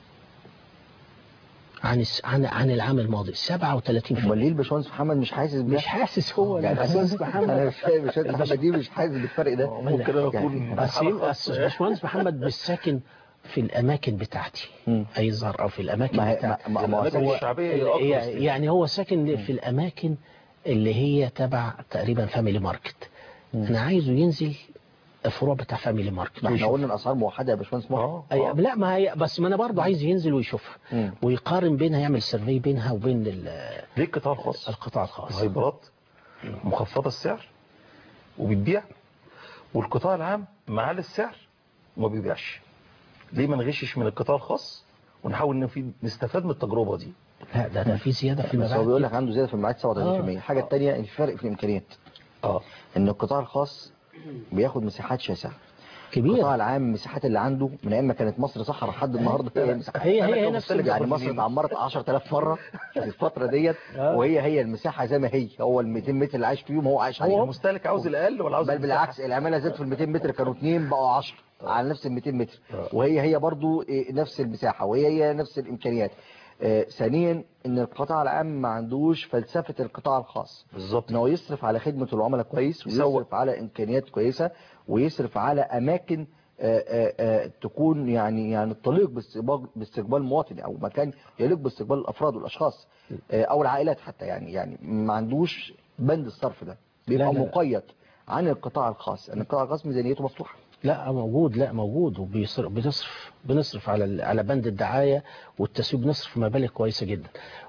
B: عن الس- عن عن العام الماضي 37%
A: امال ليه الباشمهندس محمد مش حاسس بده
B: مش حاسس هو
A: يعني
B: الباشمهندس محمد
A: انا مش فاهم الباشمهندس محمد دي مش حاسس بالفرق ده
C: ممكن أنا أكون
A: يعني-
B: بس
C: حالة
B: يبقى
C: خاصة.
B: الباشمهندس محمد مش ساكن في الاماكن بتاعتي
A: مم.
B: ايظهر او في الاماكن
A: ما هي
B: بتاعتي
A: ما- ما- ما هو
C: الأماكن
A: هو-
C: الشعبية هي
B: هي-
C: أكتر استهلاك.
B: يعني هو ساكن في الاماكن اللي هي تبع تقريبا فاميلي ماركت انا عايزه ينزل الفروع بتاع فاميلي ماركت
A: ما احنا
B: ويشوف.
A: قلنا الاسعار موحده يا باشمهندس محمد
C: اه
B: أي
C: آه.
B: لا ما هي بس ما انا برضه عايز ينزل ويشوفها
A: مم.
B: ويقارن بينها يعمل سيرفي بينها وبين ال-
C: ليه القطاع الخاص
B: القطاع الخاص
C: الهايبرات مخفضة السعر وبتبيع والقطاع العام معالي السعر وما بيبيعش ليه ما نغشش من القطاع الخاص ونحاول ان في نستفاد من التجربة دي
B: لا ده ده في زياده في
A: بس هو
B: المبيعات
A: بيقول لك عنده زياده في المبيعات 37% الحاجه الثانيه الفرق في الامكانيات
C: اه
A: ان القطاع الخاص بياخد مساحات شاسعه
B: كبيره
A: القطاع العام المساحات اللي عنده من ايام ما كانت مصر صحراء لحد النهارده هي المساحات
B: هي
C: أنا
B: هي
C: كمستهلك
B: نفس
A: يعني
C: باخد
A: مصر
C: منين؟
A: اتعمرت 10000 مره في الفتره ديت
B: آه.
A: وهي هي المساحه زي ما هي هو ال 200 متر اللي عايش فيهم هو عايش
C: هو
A: عليهم
C: المستهلك عاوز الاقل ولا عاوز
A: بل
C: المساحة؟
A: بالعكس العماله زادت في ال 200 متر كانوا اثنين بقوا 10 على نفس ال 200 متر
C: آه.
A: وهي هي برضو إيه، نفس المساحه وهي هي نفس الامكانيات آه، ثانيا ان القطاع العام ما عندوش فلسفه القطاع الخاص
C: بالظبط
A: ان هو يصرف على خدمه العملاء كويس
C: يسوق.
A: ويصرف على امكانيات كويسه ويصرف على اماكن آه، آه، آه، تكون يعني يعني تليق باستقبال باستقبال المواطن او مكان يليق باستقبال الافراد والاشخاص آه، او العائلات حتى يعني يعني ما عندوش بند الصرف ده بيبقى
B: لا، لا.
A: مقيد عن القطاع الخاص ان القطاع الخاص ميزانيته مفتوحه
B: لا موجود لا موجود وبيصرف بنصرف بنصرف على ال- على بند الدعايه والتسويق بنصرف مبالغ كويسه جدا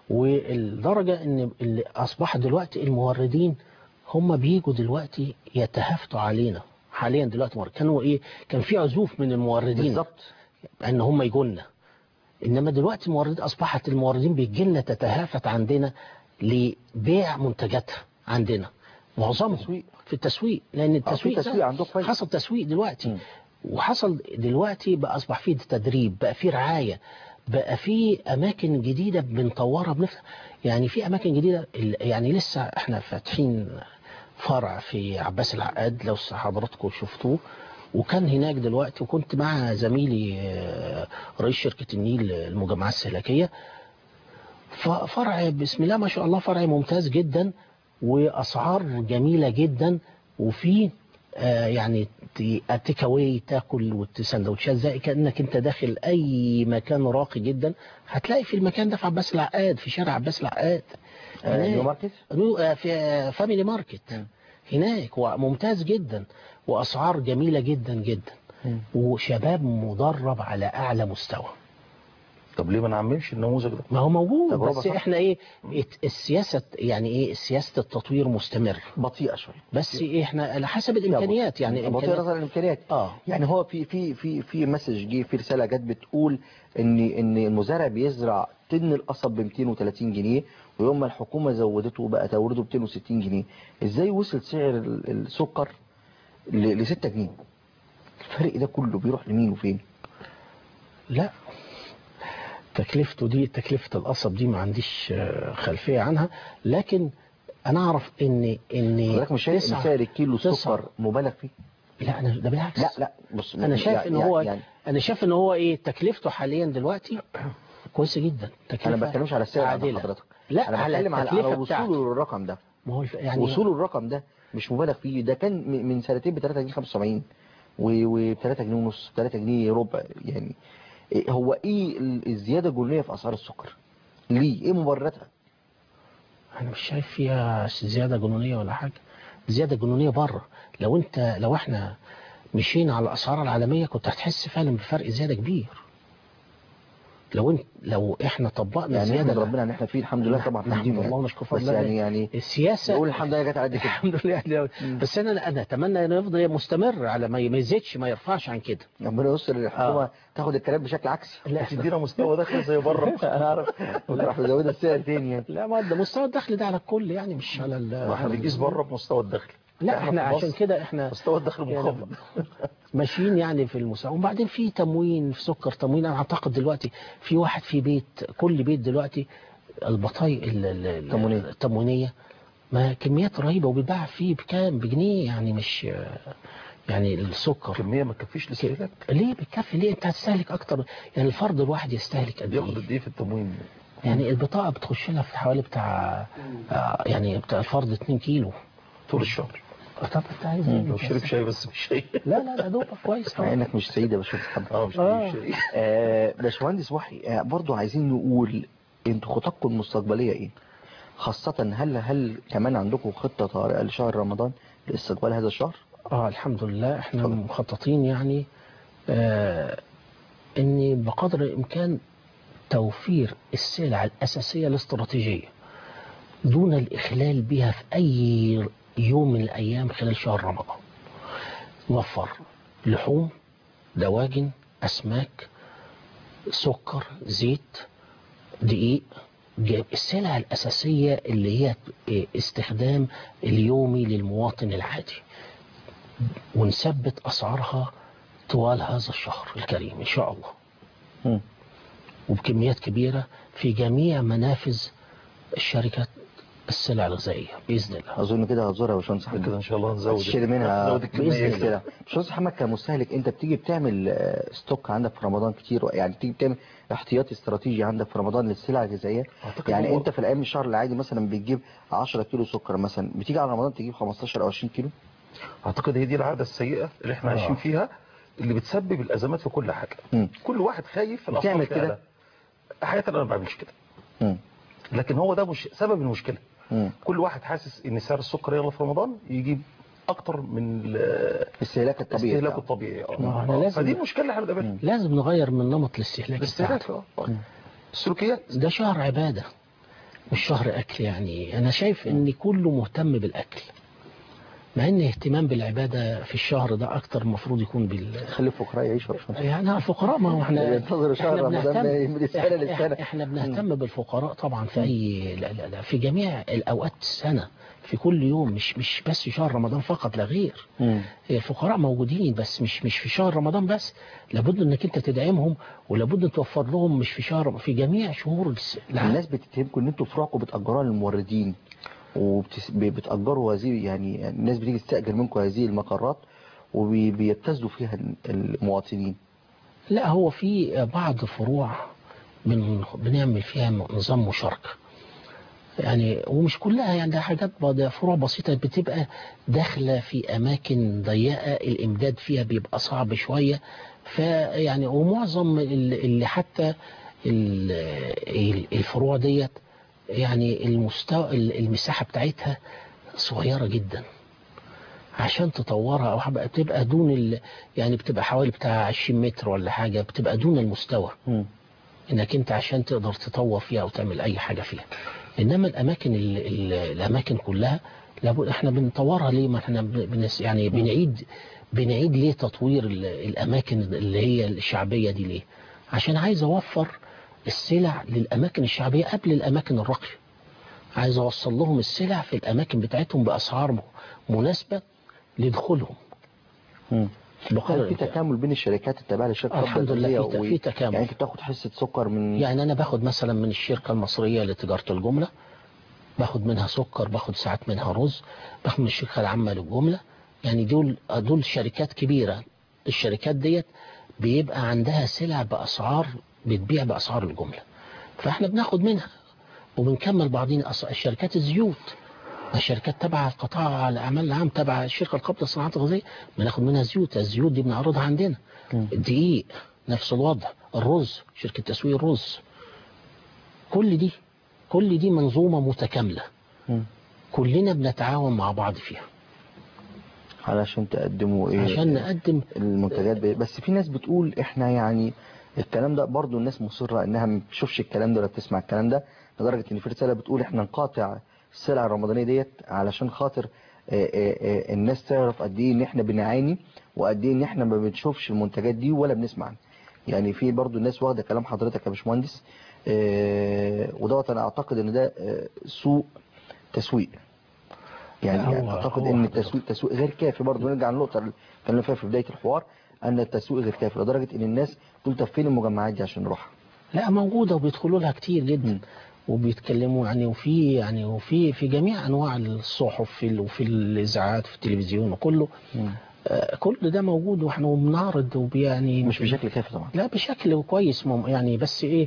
B: والدرجه ان اللي اصبح دلوقتي الموردين هم بيجوا دلوقتي يتهافتوا علينا حاليا دلوقتي مورد. كانوا ايه كان في عزوف من الموردين
A: بالظبط
B: ان هم يجوا لنا انما دلوقتي المورد اصبحت الموردين بيجي لنا تتهافت عندنا لبيع منتجاتها عندنا معظمهم
A: تسويق.
B: في التسويق لان التسويق
A: تسويق
B: ده
A: عندهم كويس.
B: حصل تسويق دلوقتي
A: مم.
B: وحصل دلوقتي بقى اصبح فيه تدريب بقى فيه رعايه بقى في اماكن جديده بنطورها بنفتح يعني في اماكن جديده ال- يعني لسه احنا فاتحين فرع في عباس العقاد لو حضراتكم شفتوه وكان هناك دلوقتي وكنت مع زميلي آه، رئيس شركه النيل المجمعات السلكيه ف- فرع بسم الله ما شاء الله فرع ممتاز جدا واسعار جميله جدا وفي آه، يعني تيك اواي تاكل وسندوتشات زي كانك انت داخل اي مكان راقي جدا هتلاقي في المكان ده في عباس العقاد في شارع عباس العقاد
A: آه،
B: هناك.
A: نيو ماركت
B: نيو- آه، في آه، فاميلي ماركت
A: مم.
B: هناك وممتاز جدا واسعار جميله جدا جدا
A: مم.
B: وشباب مدرب على اعلى مستوى
C: طب ليه ما نعممش النموذج ده
B: ما هو موجود
A: تجربة
B: بس
A: صح.
B: احنا ايه ات- السياسه يعني ايه سياسه التطوير مستمر
A: بطيئه شويه
B: بس إيه احنا على حسب الامكانيات يعني
A: بطيئه
B: إمكانيات
A: نظرا للامكانيات
B: اه
A: يعني هو في في في في مسج جه في رساله جت بتقول ان ان المزارع بيزرع طن القصب ب 230 جنيه ويوم ما الحكومه زودته بقى تورده ب 260 جنيه ازاي وصل سعر ال- السكر ل 6 جنيه الفرق ده كله بيروح لمين وفين
B: لا تكلفته دي تكلفة القصب دي ما عنديش آه، خلفية عنها لكن انا اعرف ان ان
A: حضرتك مش شايف ان
B: تسعة-
A: سعر الكيلو
B: تسعة-
A: السكر مبالغ فيه
B: لا انا ده بالعكس
A: لا لا بص
B: انا شايف
A: يعني-
B: ان هو
A: يعني
B: انا شايف ان هو ايه تكلفته حاليا دلوقتي كويسه جدا تكلفه
A: انا ما بتكلمش على السعر عند
B: عادلة.
A: حضرتك
B: لا
A: انا
B: على
A: بتكلم على
B: التكلفه
A: على
B: بتاعته
A: وصوله للرقم ده
B: ما هو الف- يعني
A: وصوله الرقم ده مش مبالغ فيه ده كان م- من سنتين ب 3 جنيه 75 وب 3 جنيه ونص 3 جنيه ربع يعني إيه- هو ايه ال- الزياده الجنونيه في اسعار السكر ليه ايه مبرراتها
B: انا مش شايف فيها زياده جنونيه ولا حاجه زياده جنونيه بره لو انت لو احنا مشينا على الاسعار العالميه كنت هتحس فعلا بفرق زياده كبير لو انت لو احنا طبقنا
A: يعني
B: زياده
A: نحمد ربنا ان احنا فيه الحمد لله طبعا
B: نحمد
A: حمدين
B: الله ونشكر فضل
A: بس
B: الله.
A: يعني يعني
B: السياسه
A: نقول الحمد لله جت على قد كده
B: الحمد لله يعني بس انا انا اتمنى انه يفضل مستمر على ما ما يزيدش ما يرفعش عن كده
A: ربنا يستر الحكومه
B: آه.
A: تاخد الكلام بشكل عكسي
B: لا
C: تدينا مستوى دخل زي بره
A: انا اعرف راح مزودها السعر تاني يعني
B: لا ما ده مستوى الدخل ده على الكل يعني مش على ال-
C: احنا بنقيس بره بمستوى الدخل
B: لا احنا
C: في
B: عشان
C: مصر
B: كده احنا
C: مستوى الدخل
B: يعني
C: منخفض
B: ماشيين يعني في المساواة وبعدين في تموين في سكر تموين انا اعتقد دلوقتي في واحد في بيت كل بيت دلوقتي البطايق ال- ال- ال-
A: تموينية.
B: التموينية ما كميات رهيبة وبيتباع فيه بكام بجنيه يعني مش يعني السكر
C: كميه ما تكفيش لاستهلاك
B: ليه بتكفي ليه انت هتستهلك اكتر يعني الفرد الواحد يستهلك قد
C: ياخد
B: ايه
C: قد ايه في التموين
B: يعني البطاقة بتخش لها في حوالي بتاع آه، يعني بتاع الفرد 2 كيلو
C: طول الشهر
B: طب انت عايز ايه
C: لو شرب شاي بس مش شاي
B: لا لا لا دوبك كويس
A: مع
B: طبعا
A: انك مش سيده بشوف حد
C: اه مش
B: آه.
C: شاي
A: آه، باشمهندس وحي آه، برضو عايزين نقول انتوا خططكم المستقبليه ايه خاصه هل هل كمان عندكم خطه طارئه لشهر رمضان لاستقبال هذا الشهر
B: اه الحمد لله احنا مخططين يعني آه ان بقدر الامكان توفير السلع الاساسيه الاستراتيجيه دون الاخلال بها في اي يوم من الايام خلال شهر رمضان نوفر لحوم دواجن اسماك سكر زيت دقيق جاب السلع الأساسية اللي هي استخدام اليومي للمواطن العادي ونثبت أسعارها طوال هذا الشهر الكريم إن شاء الله
A: مم.
B: وبكميات كبيرة في جميع منافذ الشركة السلع الغذائية بإذن الله
A: اظن كده هتزورها يا باشمهندس
C: كده
A: محمد
C: ان شاء الله نزود
A: تشتري منها
C: نزود الكميه
A: باذن
C: كده.
A: الله باشمهندس محمد كمستهلك انت بتيجي بتعمل آه، ستوك عندك في رمضان كتير يعني بتيجي بتعمل احتياطي استراتيجي عندك في رمضان للسلع الغذائيه
C: أعتقد
A: يعني
C: هو-
A: انت في الايام الشهر العادي مثلا بتجيب 10 كيلو سكر مثلا بتيجي على رمضان تجيب 15 او 20 كيلو
C: اعتقد هي دي العاده السيئه اللي احنا
A: آه.
C: عايشين فيها اللي بتسبب الازمات في كل حاجه
A: مم.
C: كل واحد خايف الأسعار
A: بتعمل
C: تعلى.
A: كده؟
C: حقيقه انا ما بعملش كده
A: مم.
C: لكن هو ده مش سبب المشكله
A: مم.
C: كل واحد حاسس ان سعر السكر يغلى في رمضان يجيب اكتر من ال-
A: استهلاك الطبيعي
C: الاستهلاك
A: بتاعه.
C: الطبيعي
B: ما
C: اه
B: احنا
C: آه.
B: لازم-
C: فدي المشكله اللي احنا بنقابلها
B: لازم نغير من نمط الاستهلاك
C: الاستهلاك
B: بتاعته.
C: اه آه. السلوكيات
B: ده شهر عبادة مش شهر أكل يعني أنا شايف إن كله مهتم بالأكل مع إن اهتمام بالعبادة في الشهر ده أكتر المفروض يكون بال
A: خلي الفقراء يعيشوا يا باشمهندس
B: يعني الفقراء ما هو احنا
A: ينتظروا شهر
B: احنا
A: رمضان
B: بنهتم
A: من- من السنة
B: احنا,
A: للسنة.
B: احنا بنهتم بالفقراء طبعا في أي لا لا لا في جميع الأوقات السنة في كل يوم مش مش بس في شهر رمضان فقط لا غير
A: مم.
B: الفقراء موجودين بس مش مش في شهر رمضان بس لابد انك انت تدعمهم ولابد ان توفر لهم مش في شهر في جميع شهور الس- العام.
A: الناس بتتهمكم ان انتوا فروعكم بتأجروها للموردين وبتأجروا هذه يعني يعني الناس بتيجي تستأجر منكم هذه المقرات وبيبتزوا فيها المواطنين
B: لا هو في بعض فروع بن بنعمل فيها نظام مشاركة يعني ومش كلها يعني ده حاجات ب- ده فروع بسيطة بتبقى داخلة في أماكن ضيقة الإمداد فيها بيبقى صعب شوية فيعني ومعظم ال- اللي حتى ال- ال- الفروع ديت يعني المستوى ال- المساحة بتاعتها صغيرة جدا عشان تطورها او حاجة بتبقى دون ال... يعني بتبقى حوالي بتاع 20 متر ولا حاجة بتبقى دون المستوى انك انت عشان تقدر تطور فيها او تعمل اي حاجة فيها انما الاماكن ال... ال... الاماكن كلها لابد احنا بنطورها ليه ما احنا ب- بنس... يعني بنعيد بنعيد ليه تطوير ال... الاماكن اللي هي الشعبية دي ليه عشان عايز اوفر السلع للاماكن الشعبية قبل الاماكن الراقية عايز اوصل لهم السلع في الاماكن بتاعتهم باسعار م- مناسبة لدخولهم بقدر
A: هل في
B: الإمكان.
A: تكامل بين الشركات التابعة للشركة
B: الحمد لله في
A: الدولية
B: ت-
A: و-
B: في تكامل.
A: يعني انت بتاخد حصة سكر من
B: يعني أنا باخد مثلا من الشركة المصرية لتجارة الجملة باخد منها سكر باخد ساعات منها رز باخد من الشركة العامة للجملة يعني دول دول شركات كبيرة الشركات ديت بيبقى عندها سلع بأسعار بتبيع بأسعار الجملة فاحنا بناخد منها وبنكمل بعضين أس- الشركات الزيوت الشركات تبع القطاع الأعمال العام تبع الشركة القابضة للصناعات الغذائية بناخد منها زيوت الزيوت دي بنعرضها عندنا الدقيق نفس الوضع الرز شركة تسويق الرز كل دي كل دي منظومة متكاملة
A: مم.
B: كلنا بنتعاون مع بعض فيها
A: علشان تقدموا ايه
B: عشان نقدم
A: المنتجات ب... بس في ناس بتقول احنا يعني الكلام ده برضو الناس مصرة انها ما بتشوفش الكلام ده ولا بتسمع الكلام ده لدرجة ان في رسالة بتقول احنا نقاطع السلع الرمضانية ديت علشان خاطر آه، آه، آه، الناس تعرف قد ايه ان احنا بنعاني وقد ايه ان احنا ما بنشوفش المنتجات دي ولا بنسمع عنها. يعني في برضو الناس واخده كلام حضرتك يا باشمهندس آه، ودوت انا اعتقد ان ده آه، سوء تسويق يعني,
B: لا، هو-
A: يعني اعتقد
B: هو
A: ان
B: حضرتك.
A: التسويق تسويق غير كافي برضو نرجع للنقطه اللي اتكلمنا فيها في بدايه الحوار ان التسويق غير كافي لدرجه ان الناس تقول طب فين المجمعات دي عشان نروحها
B: لا موجودة وبيدخلوا لها كتير جدا
A: مم.
B: وبيتكلموا يعني وفي يعني وفي في جميع انواع الصحف في ال- وفي الاذاعات في التلفزيون وكله آه، كل ده موجود واحنا بنعرض ويعني
A: مش بشكل كافي طبعا
B: لا بشكل كويس مم- يعني بس ايه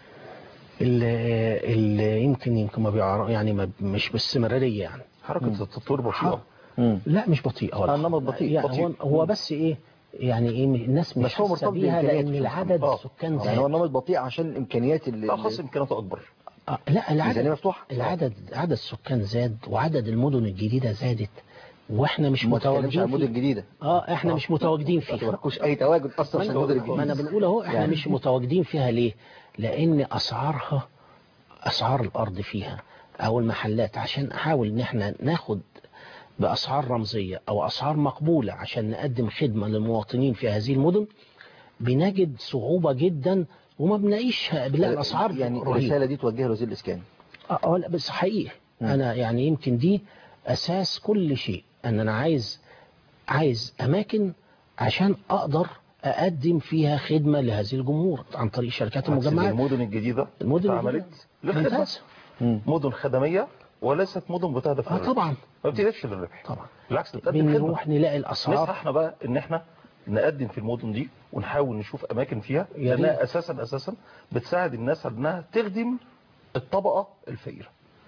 B: اللي, اللي يمكن يمكن ما بيعرف يعني ما مش باستمرارية يعني
C: حركة التطوير بطيئة
A: مم.
B: لا مش بطيئة ولا
A: آه، النمط بطيء،
B: يعني
A: بطيء.
B: هو, هو بس ايه يعني ايه الناس مش
A: بس هو
B: حاسة
A: مرتبط
B: بيها
A: بإمكانيات
B: لان
A: في
B: العدد
C: آه.
B: السكان
A: يعني هو
B: زاد
A: النمط بطيء عشان امكانيات ال-
C: لا
A: ال-
C: خاص إمكانياته أكبر
B: آه، لا
A: الميزانيه
B: العدد
A: مفتوحه
B: العدد عدد السكان زاد وعدد المدن الجديدة زادت واحنا مش
A: ما تتكلمش عن
B: متواجدين
A: المدن
B: فيها
A: الجديده
B: اه احنا مش متواجدين
A: ما
B: فيها
A: تبقوش اي تواجد اصلا في المدن
B: ما انا
A: الجديده
B: بنقول اهو احنا
A: يعني.
B: مش متواجدين فيها ليه لان اسعارها اسعار الارض فيها او المحلات عشان احاول ان احنا ناخد باسعار رمزيه او اسعار مقبوله عشان نقدم خدمه للمواطنين في هذه المدن بنجد صعوبه جدا وما بنلاقيش بنلاقي الاسعار
A: يعني
B: رهيبة.
A: الرساله دي توجهها لوزير الاسكان
B: اه آه، لا بس حقيقي
A: مم.
B: انا يعني يمكن دي اساس كل شيء ان انا عايز عايز اماكن عشان اقدر اقدم فيها خدمه لهذه الجمهور عن طريق شركات
C: عكس
B: المجمعات
C: المدن الجديدة
B: المدن
C: اتعملت للخدمة
B: ممتاز
C: مدن خدمية وليست مدن بتهدف
B: اه
C: للربح.
B: طبعا
C: ما بتهدفش للربح
B: طبعا
C: بالعكس بتقدم خدمة
B: بنروح نلاقي
C: نسعى
B: الاسعار
C: احنا بقى ان احنا نقدم في المدن دي ونحاول نشوف اماكن فيها
B: يا
C: لانها
B: ريت.
C: اساسا اساسا بتساعد الناس على انها تخدم الطبقه الفقيره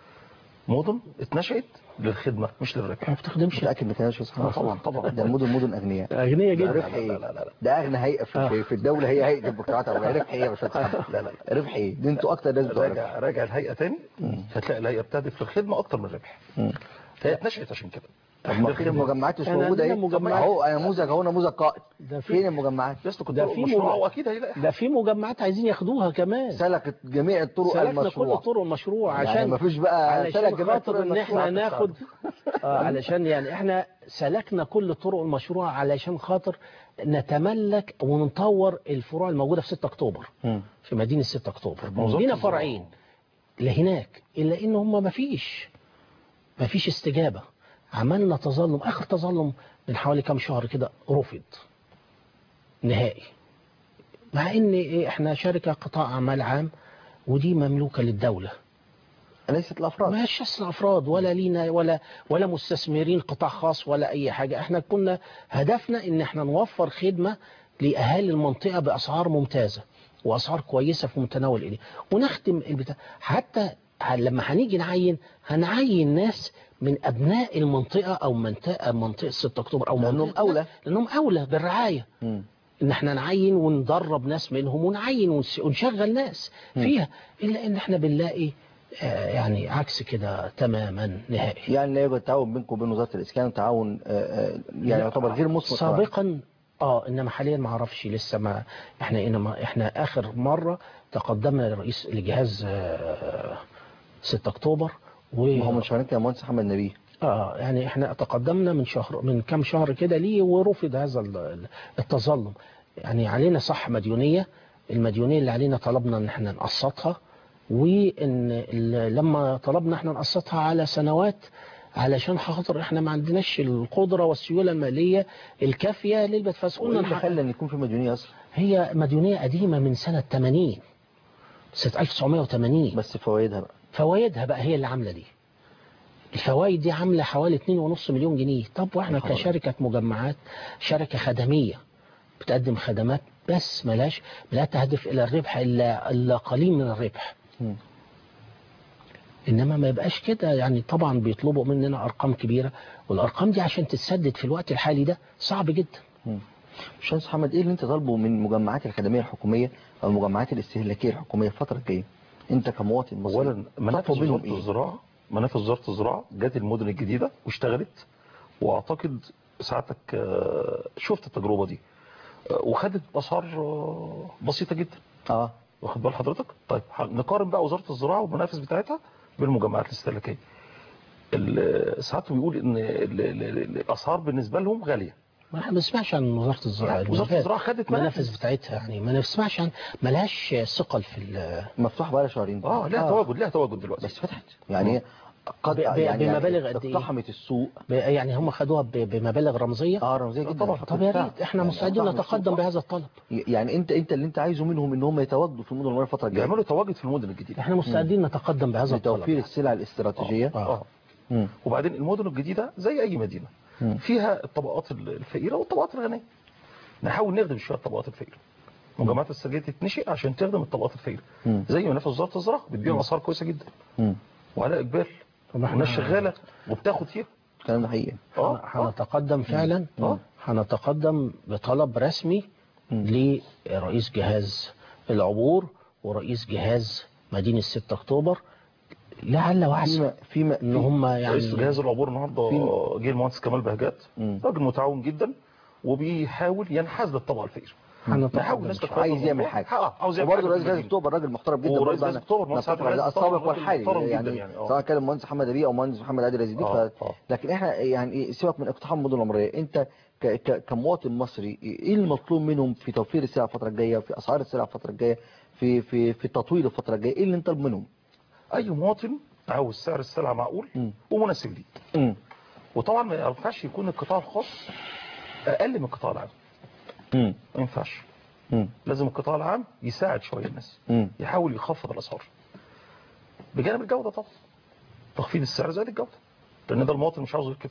C: مدن اتنشأت للخدمه مش للربح
B: ما بتخدمش
A: متاكد من كده يا شيخ
C: آه، طبعا طبعا
A: ده المدن مدن اغنياء
B: اغنيه
A: ده
B: جدا
A: ربح ايه ده اغنى هيئه في, في, في الدوله هي هيئه المجتمعات العمرانيه ربح ايه يا باشمهندس محمد؟
C: لا لا
A: ربح ايه دي انتوا اكتر ناس بتوع ربح
C: راجع راجع الهيئه تاني هتلاقي الهيئه بتهدف للخدمه اكتر من الربح
A: مم.
C: هي اتنشأت عشان كده
A: طب ما في المجمعات مش
B: أنا
A: موجوده
B: عندنا
A: ايه
B: مجمعات.
A: اهو نموذج اهو نموذج قائد
B: ده في-
A: فين المجمعات
C: يسلك
B: ده
C: الطرق
B: في
C: المشروعه
B: مجمع-
C: واكيد هيلاقي
B: ده في مجمعات عايزين ياخدوها كمان
A: سلكت جميع الطرق
B: سلكنا كل
A: المشروعه
B: طرق المشروع
A: يعني
B: عشان
A: ما فيش بقى سلك
B: علشان
A: جميع الطرق
B: خاطر ان احنا
A: المشروعة
B: ناخد آه علشان يعني احنا سلكنا كل الطرق المشروع علشان خاطر نتملك ونطور الفروع الموجوده في 6 اكتوبر
A: مم.
B: في مدينه 6 اكتوبر
C: موظف
B: لينا
C: الزراعة.
B: فرعين لهناك الا ان هم ما فيش ما فيش استجابه عملنا تظلم اخر تظلم من حوالي كام شهر كده رفض نهائي مع ان إيه احنا شركه قطاع اعمال عام ودي مملوكه للدوله
A: ليست الافراد
B: ما هيش افراد ولا لينا ولا ولا مستثمرين قطاع خاص ولا اي حاجه احنا كنا هدفنا ان احنا نوفر خدمه لاهالي المنطقه باسعار ممتازه واسعار كويسه في متناول الايدين ونختم البتاع حتى ه- لما هنيجي نعين هنعين ناس من ابناء المنطقه او منطقه منطقه 6 اكتوبر او
A: لأنهم
B: منطقة
A: أولى.
B: لانهم اولى بالرعايه
A: مم.
B: ان احنا نعين وندرب ناس منهم ونعين ونس- ونشغل ناس فيها الا ان احنا بنلاقي آه، يعني عكس كده تماما نهائي
A: يعني لا يوجد تعاون بينكم وبين وزاره الاسكان تعاون آه، آه، يعني يعتبر غير مثمر طبعاً.
B: سابقا اه انما حاليا ما اعرفش لسه ما احنا انما احنا اخر مره تقدمنا لرئيس لجهاز آه، 6 اكتوبر و
A: ما هو من شهرين كده مهندس محمد نبيه
B: اه يعني احنا تقدمنا من شهر من كام شهر كده ليه ورفض هذا ال- ال- التظلم يعني علينا صح مديونيه المديونيه اللي علينا طلبنا ان احنا نقسطها وان ال- لما طلبنا احنا نقسطها على سنوات علشان خاطر احنا ما عندناش القدره والسيوله الماليه الكافيه للبت
A: وايه
B: فسقولنا
A: اللي
B: نحقق-
A: خلى ان يكون في مديونيه اصلا
B: هي مديونيه قديمه من سنه 80 سنه 1980
A: بس فوائدها بقى
B: فوائدها بقى هي اللي عامله دي الفوائد دي عامله حوالي 2.5 مليون جنيه طب واحنا
A: خبر.
B: كشركه مجمعات شركه خدميه بتقدم خدمات بس ملاش لا تهدف الى الربح الا الا قليل من الربح
A: مم.
B: انما ما يبقاش كده يعني طبعا بيطلبوا مننا ارقام كبيره والارقام دي عشان تتسدد في الوقت الحالي ده صعب جدا
A: باشمهندس محمد ايه اللي انت طالبه من المجمعات الخدميه الحكوميه او المجمعات الاستهلاكيه الحكوميه الفتره الجايه انت كمواطن مصري
C: اولا منافذ
A: تطلب منهم
C: وزاره
A: ايه
C: الزراعه منافذ وزاره الزراعه جت المدن الجديده واشتغلت واعتقد ساعتك آه، شفت التجربه دي آه، وخدت اسعار آه، بسيطه جدا
A: اه
C: واخد بال حضرتك طيب ح- نقارن بقى وزاره الزراعه والمنافس بتاعتها بالمجمعات الاستهلاكيه ال- ساعات بيقول ان ال- ال- ال- الاسعار بالنسبه لهم غاليه
B: ما احنا ما بنسمعش عن وزاره الزراعه
C: لا، وزاره الزراعه خدت
B: المنافذ
C: منافذ
B: بتاعتها يعني ما نسمعش عن ملهاش ثقل في ال-
A: مفتوح بقى لها شهرين
C: اه لها تواجد لها تواجد دلوقتي
A: بس فتحت يعني قد
B: ب- ب-
A: يعني
B: بمبالغ
A: يعني
B: قد إيه؟
A: اقتحمت السوق
B: ب- يعني هم خدوها ب- بمبالغ رمزيه
A: اه رمزيه جدا
C: طبعا.
B: طب يا ريت احنا
A: يعني
B: مستعدين
A: اقتحمت
B: نتقدم
A: السوق.
B: بهذا الطلب
A: يعني انت انت اللي انت عايزه منهم ان هم يتواجدوا في المدن الماليه الفتره الجايه
C: يعملوا تواجد في المدن الجديده
B: احنا مستعدين نتقدم بهذا
A: لتوفير
B: الطلب
A: السلع الاستراتيجيه
C: اه
A: مم.
C: وبعدين المدن الجديده زي اي مدينه
A: مم.
C: فيها الطبقات الفقيره والطبقات الغنيه نحاول نخدم شويه الطبقات الفقيره مجمعات الاستراتيجيه تتنشئ عشان تخدم الطبقات الفقيره
A: مم.
C: زي ما نفذ وزاره الزراعه بتبيع اسعار كويسه جدا
A: مم.
C: وعلى اقبال
B: طب احنا-
C: والناس شغاله وبتاخد فيها
A: الكلام ده حقيقي
C: اه آه.
B: هنتقدم فعلا
C: آه.
B: هنتقدم بطلب رسمي لرئيس جهاز العبور ورئيس جهاز مدينة 6 أكتوبر لعل وعسى
A: فيما فيما
B: ان هم يعني
C: رئيس جهاز العبور النهارده
A: في-
C: جه المهندس كمال بهجات
A: مم.
C: راجل متعاون جدا وبيحاول ينحاز للطبقه الفقيره
B: هنتقدم
C: نحاول الناس تتفاهم
A: عايز يعمل
C: الموضوع.
A: حاجه
C: آه، عاوز يعمل
A: وبرضه
C: حاجة
A: رئيس
C: في
A: جهاز
C: المدينة.
A: اكتوبر راجل محترم جدا
C: ورئيس
A: برضه
C: جهاز
A: أنا
C: أكتوبر مهندس
A: نتفق
C: عادل
A: على ده
C: رزق طبعاً
A: السابق
C: راجل
A: والحالي
C: محترم جدا
A: يعني,
C: يعني، آه.
A: سواء كان المهندس محمد ابي او مهندس محمد عادل رزيدي
C: آه،
A: ف...
C: آه.
A: لكن احنا يعني إيه، سيبك من اقتحام المدن العمريه انت ك... ك... كمواطن مصري ايه المطلوب منهم في توفير السلع الفتره الجايه في اسعار السلع الفتره الجايه في في في التطوير الفتره الجايه ايه اللي انت منهم
C: اي مواطن عاوز سعر السلعه معقول
A: مم.
C: ومناسب ليه
A: امم
C: وطبعا ما ينفعش يكون القطاع الخاص اقل من القطاع العام
A: امم
C: ما ينفعش
A: امم
C: لازم القطاع العام يساعد شويه الناس
A: امم
C: يحاول يخفض الاسعار بجانب الجوده طبعا تخفيض السعر زائد الجوده لان ده المواطن مش عاوز غير كده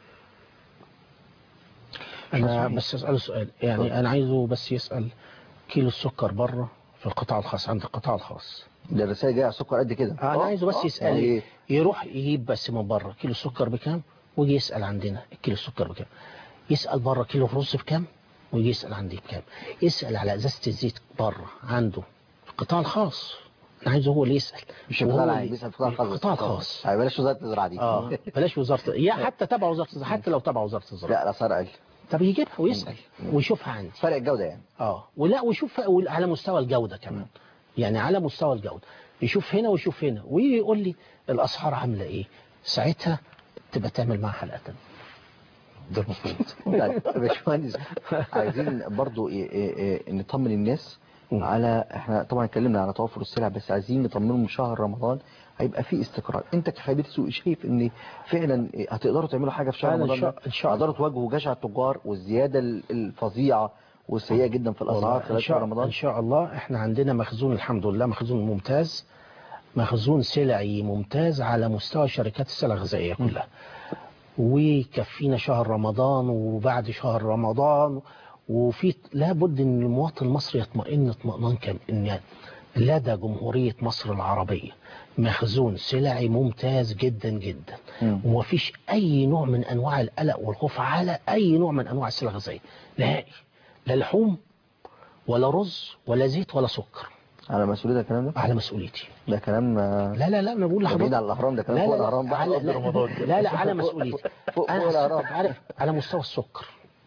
B: انا بس اساله سؤال يعني انا عايزه بس يسال كيلو السكر بره في القطاع الخاص عند القطاع الخاص
A: ده الرسائل جايه على السكر قد كده
B: انا
C: آه،
B: عايزه بس
C: آه،
B: يسال
A: يعني-
B: يروح يجيب بس من بره كيلو السكر بكام ويجي يسال عندنا كيلو السكر بكام يسال بره كيلو الرز بكام ويجي يسال عندي بكام يسال على ازازه الزيت بره عنده في القطاع الخاص انا عايزه هو اللي يسال
A: مش القطاع
B: وهو
A: العام
B: اللي-
A: بيسال القطاع الخاص
B: القطاع الخاص
A: آه، بلاش وزاره الزراعه دي
B: اه بلاش وزاره يا حتى تبع وزاره الزراعه حتى لو تبع وزاره الزراعه
A: لا الاسعار اقل
B: طب يجيبها ويسال ويشوفها عندي
A: فرق الجوده يعني
B: اه ولا ويشوف على مستوى الجودة كمان يعني على مستوى الجودة يشوف هنا ويشوف هنا ويقول لي الأسعار عاملة إيه ساعتها تبقى تعمل معاه حلقة تانية.
C: ده المفروض
A: طيب يا باشمهندس عايزين برضو إيه إيه إيه نطمن الناس على احنا طبعا اتكلمنا على توفر السلع بس عايزين نطمنهم شهر رمضان هيبقى فيه استقرار انت كخبير سوق شايف ان فعلا هتقدروا تعملوا حاجه في شهر
B: فعلا إن
A: رمضان
B: شاء-
A: ده؟
B: إن شاء الله.
A: تقدروا تواجهوا جشع التجار والزياده ال- الفظيعه والسيئه جدا في الاسعار
B: والله
A: خلال
B: إن
A: شهر
B: شاء,
A: رمضان
B: إن شاء الله إحنا عندنا مخزون الحمد لله مخزون ممتاز مخزون سلعي ممتاز على مستوى شركات السلع الغذائية كلها ويكفينا شهر رمضان وبعد شهر رمضان وفي لابد ان المواطن المصري يطمئن اطمئنان كامل ان لدى جمهورية مصر العربية مخزون سلعي ممتاز جدا جدا
A: مم.
B: ومفيش اي نوع من انواع القلق والخوف على اي نوع من انواع السلع الغذائية نهائي لا لحوم ولا رز ولا زيت ولا سكر
A: على مسؤوليه الكلام ده
B: على مسؤوليتي
A: ده كلام آه،
B: لا لا لا انا بقول
A: ده بعيد
B: لحضرتك
A: عن الاهرام ده كلام
B: لا
A: فوق
B: لا
A: الاهرام
B: لا
A: بقى
B: على
A: قبل
B: لا,
A: رمضان
B: لا, لا على مسؤوليتي
A: فوق-
B: انا
A: فوق الأهرام.
B: حضرتك عارف على مستوى السكر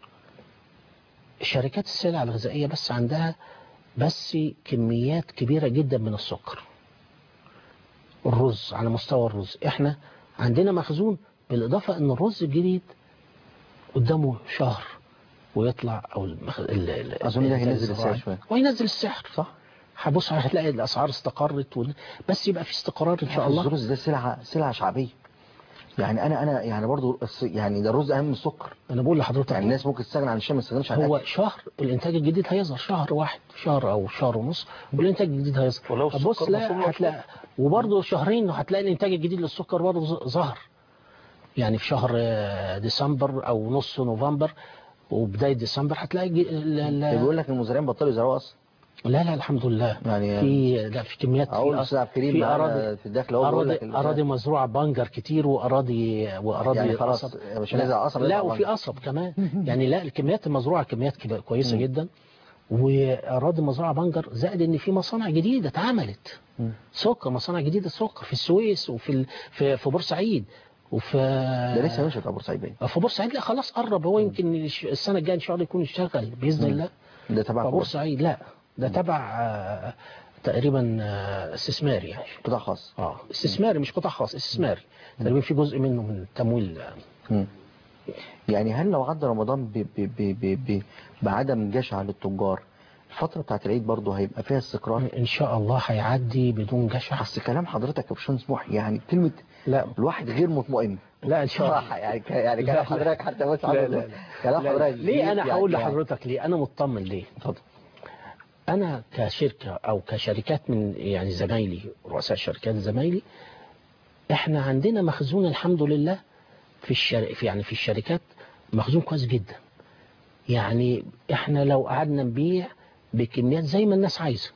B: شركات السلع الغذائية بس عندها بس كميات كبيرة جدا من السكر الرز على مستوى الرز احنا عندنا مخزون بالإضافة ان الرز الجديد قدامه شهر ويطلع او المخ... ال... ال...
A: أظن ده هينزل
B: الزراعي.
A: السعر شوية.
B: وينزل السعر صح هبص هتلاقي الاسعار استقرت و... بس يبقى في استقرار ان شاء الله
A: الرز ده سلعه سلعه شعبيه يعني انا انا يعني برضو الس- يعني ده الرز اهم من السكر
B: انا بقول لحضرتك
A: يعني الناس ممكن تستغنى عن الشام ما تستغناش عن
B: هو
A: الأكل.
B: شهر الانتاج الجديد هيظهر شهر واحد شهر او شهر ونص والانتاج الجديد
C: ولو
B: هيظهر
C: السكر
B: بص
C: مصروف
B: لا هتلاقي وبرضه شهرين هتلاقي الانتاج الجديد للسكر برضه ظ- ظهر يعني في شهر آه، ديسمبر او نص نوفمبر وبدايه ديسمبر هتلاقي ج- ال-
A: ده
B: ال-
A: بيقول لك المزارعين بطلوا يزرعوا اصلا
B: لا لا الحمد لله
A: يعني
B: في لا في كميات في
A: اقول
B: أص-
A: استاذ عبد الكريم
B: في
A: معانا
B: اراضي
A: في الداخل هو بيقول
B: اراضي
A: لك ال-
B: اراضي مزروعه بانجر كتير واراضي واراضي
A: يعني خلاص
B: قصب.
A: مش
B: لا,
A: هنزرع قصب
B: لا
A: نزرع
B: وفي
A: بنجر.
B: قصب كمان يعني لا الكميات المزروعه كميات كبيرة- كويسه جدا واراضي مزروعه بنجر زائد ان في مصانع جديده اتعملت سكر مصانع جديده سكر في السويس وفي ال... في, في بورسعيد وفي
A: ده لسه ماشي بتاع بورسعيد باين
B: في بورسعيد لا خلاص قرب هو يمكن الش- السنه الجايه ان شاء الله يكون اشتغل باذن الله
A: ده تبع
B: فبورسعيد لا ده تبع آه، تقريبا آه، استثماري يعني
A: قطاع خاص
B: اه استثماري مش قطاع خاص استثماري تقريبا في جزء منه من التمويل آه،
A: مم. يعني هل لو عدى رمضان ب ب ب ب ب بعدم جشع للتجار الفترة بتاعت العيد برضه هيبقى فيها استقرار
B: ان شاء الله هيعدي بدون جشع
A: بس كلام حضرتك يا باشمهندس محي يعني كلمة
B: لا
A: الواحد غير مطمئن
B: لا ان شاء الله
A: صراحة يعني ك- يعني
B: لا،
A: كلام
B: لا.
A: حضرتك حتى بس
B: لا لا لا.
A: كلام
B: لا، لا.
A: حضرتك
B: ليه انا
A: يعني-
B: هقول
A: يعني-
B: لحضرتك ليه انا مطمن ليه
A: اتفضل
B: انا كشركه او كشركات من يعني زمايلي رؤساء الشركات زمايلي احنا عندنا مخزون الحمد لله في الشر... في يعني في الشركات مخزون كويس جدا يعني احنا لو قعدنا نبيع بكميات زي ما الناس عايزه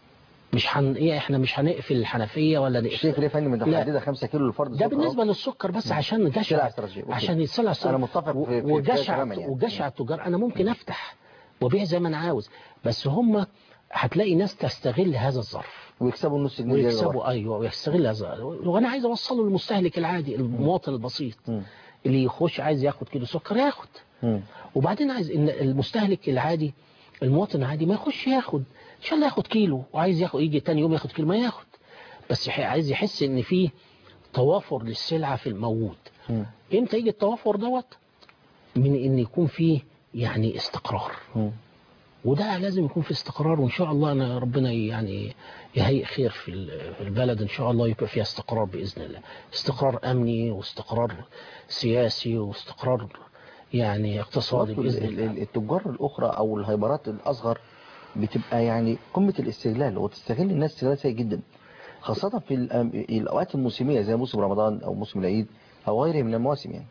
B: مش هن... ايه احنا مش هنقفل الحنفيه ولا نقفل
A: الشيخ ليه فني
B: لا.
A: متحددة 5 كيلو للفرد
B: ده
A: سكر
B: بالنسبة
A: أهو.
B: للسكر بس عشان
A: سلع
B: جشع
A: استراتيجية. أوكي.
B: عشان يتسلع السكر
A: أنا متفق في- في- في
B: وجشع
A: تماماً يعني.
B: وجشع التجار أنا ممكن أفتح وبيع زي ما أنا عاوز بس هم هتلاقي ناس تستغل هذا الظرف
A: ويكسبوا النص جنيه زيادة برضه.
B: ويكسبوا أيوه ويستغل هذا وأنا عايز أوصله للمستهلك العادي المواطن البسيط
A: مم.
B: اللي يخش عايز ياخد كيلو سكر ياخد
A: مم.
B: وبعدين عايز ان المستهلك العادي المواطن العادي ما يخش ياخد ان شاء الله ياخد كيلو وعايز ياخد يجي تاني يوم ياخد كيلو ما ياخد بس يح- عايز يحس ان في توافر للسلعه في الموجود
A: مم.
B: امتى يجي التوافر دوت من ان يكون فيه يعني استقرار
A: مم.
B: وده لازم يكون في استقرار وان شاء الله انا ربنا يعني يهيئ خير في ال- في البلد ان شاء الله يبقى فيها استقرار باذن الله استقرار امني واستقرار سياسي واستقرار يعني اقتصادي
A: برضه
B: باذن
A: ال-
B: الله
A: ال- التجار الأخرى أو الهيبرات الأصغر بتبقى يعني قمة الاستغلال وتستغل الناس استغلال سيء جدا خاصة في الأم- الأوقات الموسمية زي موسم رمضان أو موسم العيد أو غيره من المواسم يعني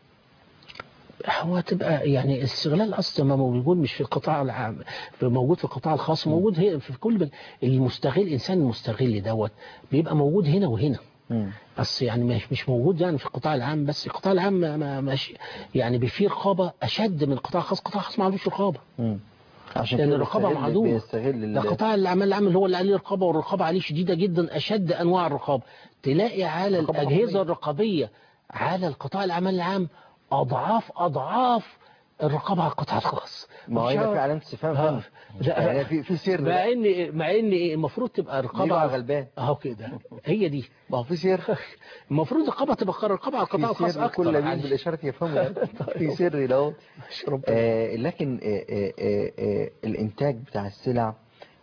B: هو تبقى يعني الاستغلال اصلا ما موجود مش في القطاع العام في موجود في القطاع الخاص موجود هي في كل بل- المستغل الانسان المستغل دوت بيبقى موجود هنا وهنا
A: مم.
B: بس يعني مش مش موجود يعني في القطاع العام بس القطاع العام ما ما مش يعني في رقابه اشد من القطاع الخاص القطاع الخاص ما عندوش رقابه
A: مم. عشان
B: لان
A: كده
B: الرقابه
A: بيستغل-
B: معدومه
A: بيستغل ال-
B: ده قطاع الاعمال العام اللي هو اللي عليه رقابه والرقابه عليه شديده جدا اشد انواع الرقابه تلاقي على
A: رقابة
B: الاجهزه
A: حكومية.
B: الرقابيه على القطاع الاعمال العام اضعاف اضعاف الرقابه على القطاع الخاص
A: ما هو هنا في علامة استفهام
B: آه.
A: هنا.
B: لا.
A: يعني في في سر
B: مع ان مع ان المفروض تبقى
A: ليه
B: رقابه
A: بقى
B: على-
A: غلبان
B: اهو كده هي دي
A: ما هو في سر
B: المفروض الرقابه تبقى رقابه على القطاع
A: في
B: الخاص
A: سر
B: اكتر
A: كل مين
B: يعني.
A: بالإشارة يفهمه يعني. في سر لو
B: ربنا.
A: آه لكن آه آه آه آه الإنتاج بتاع السلع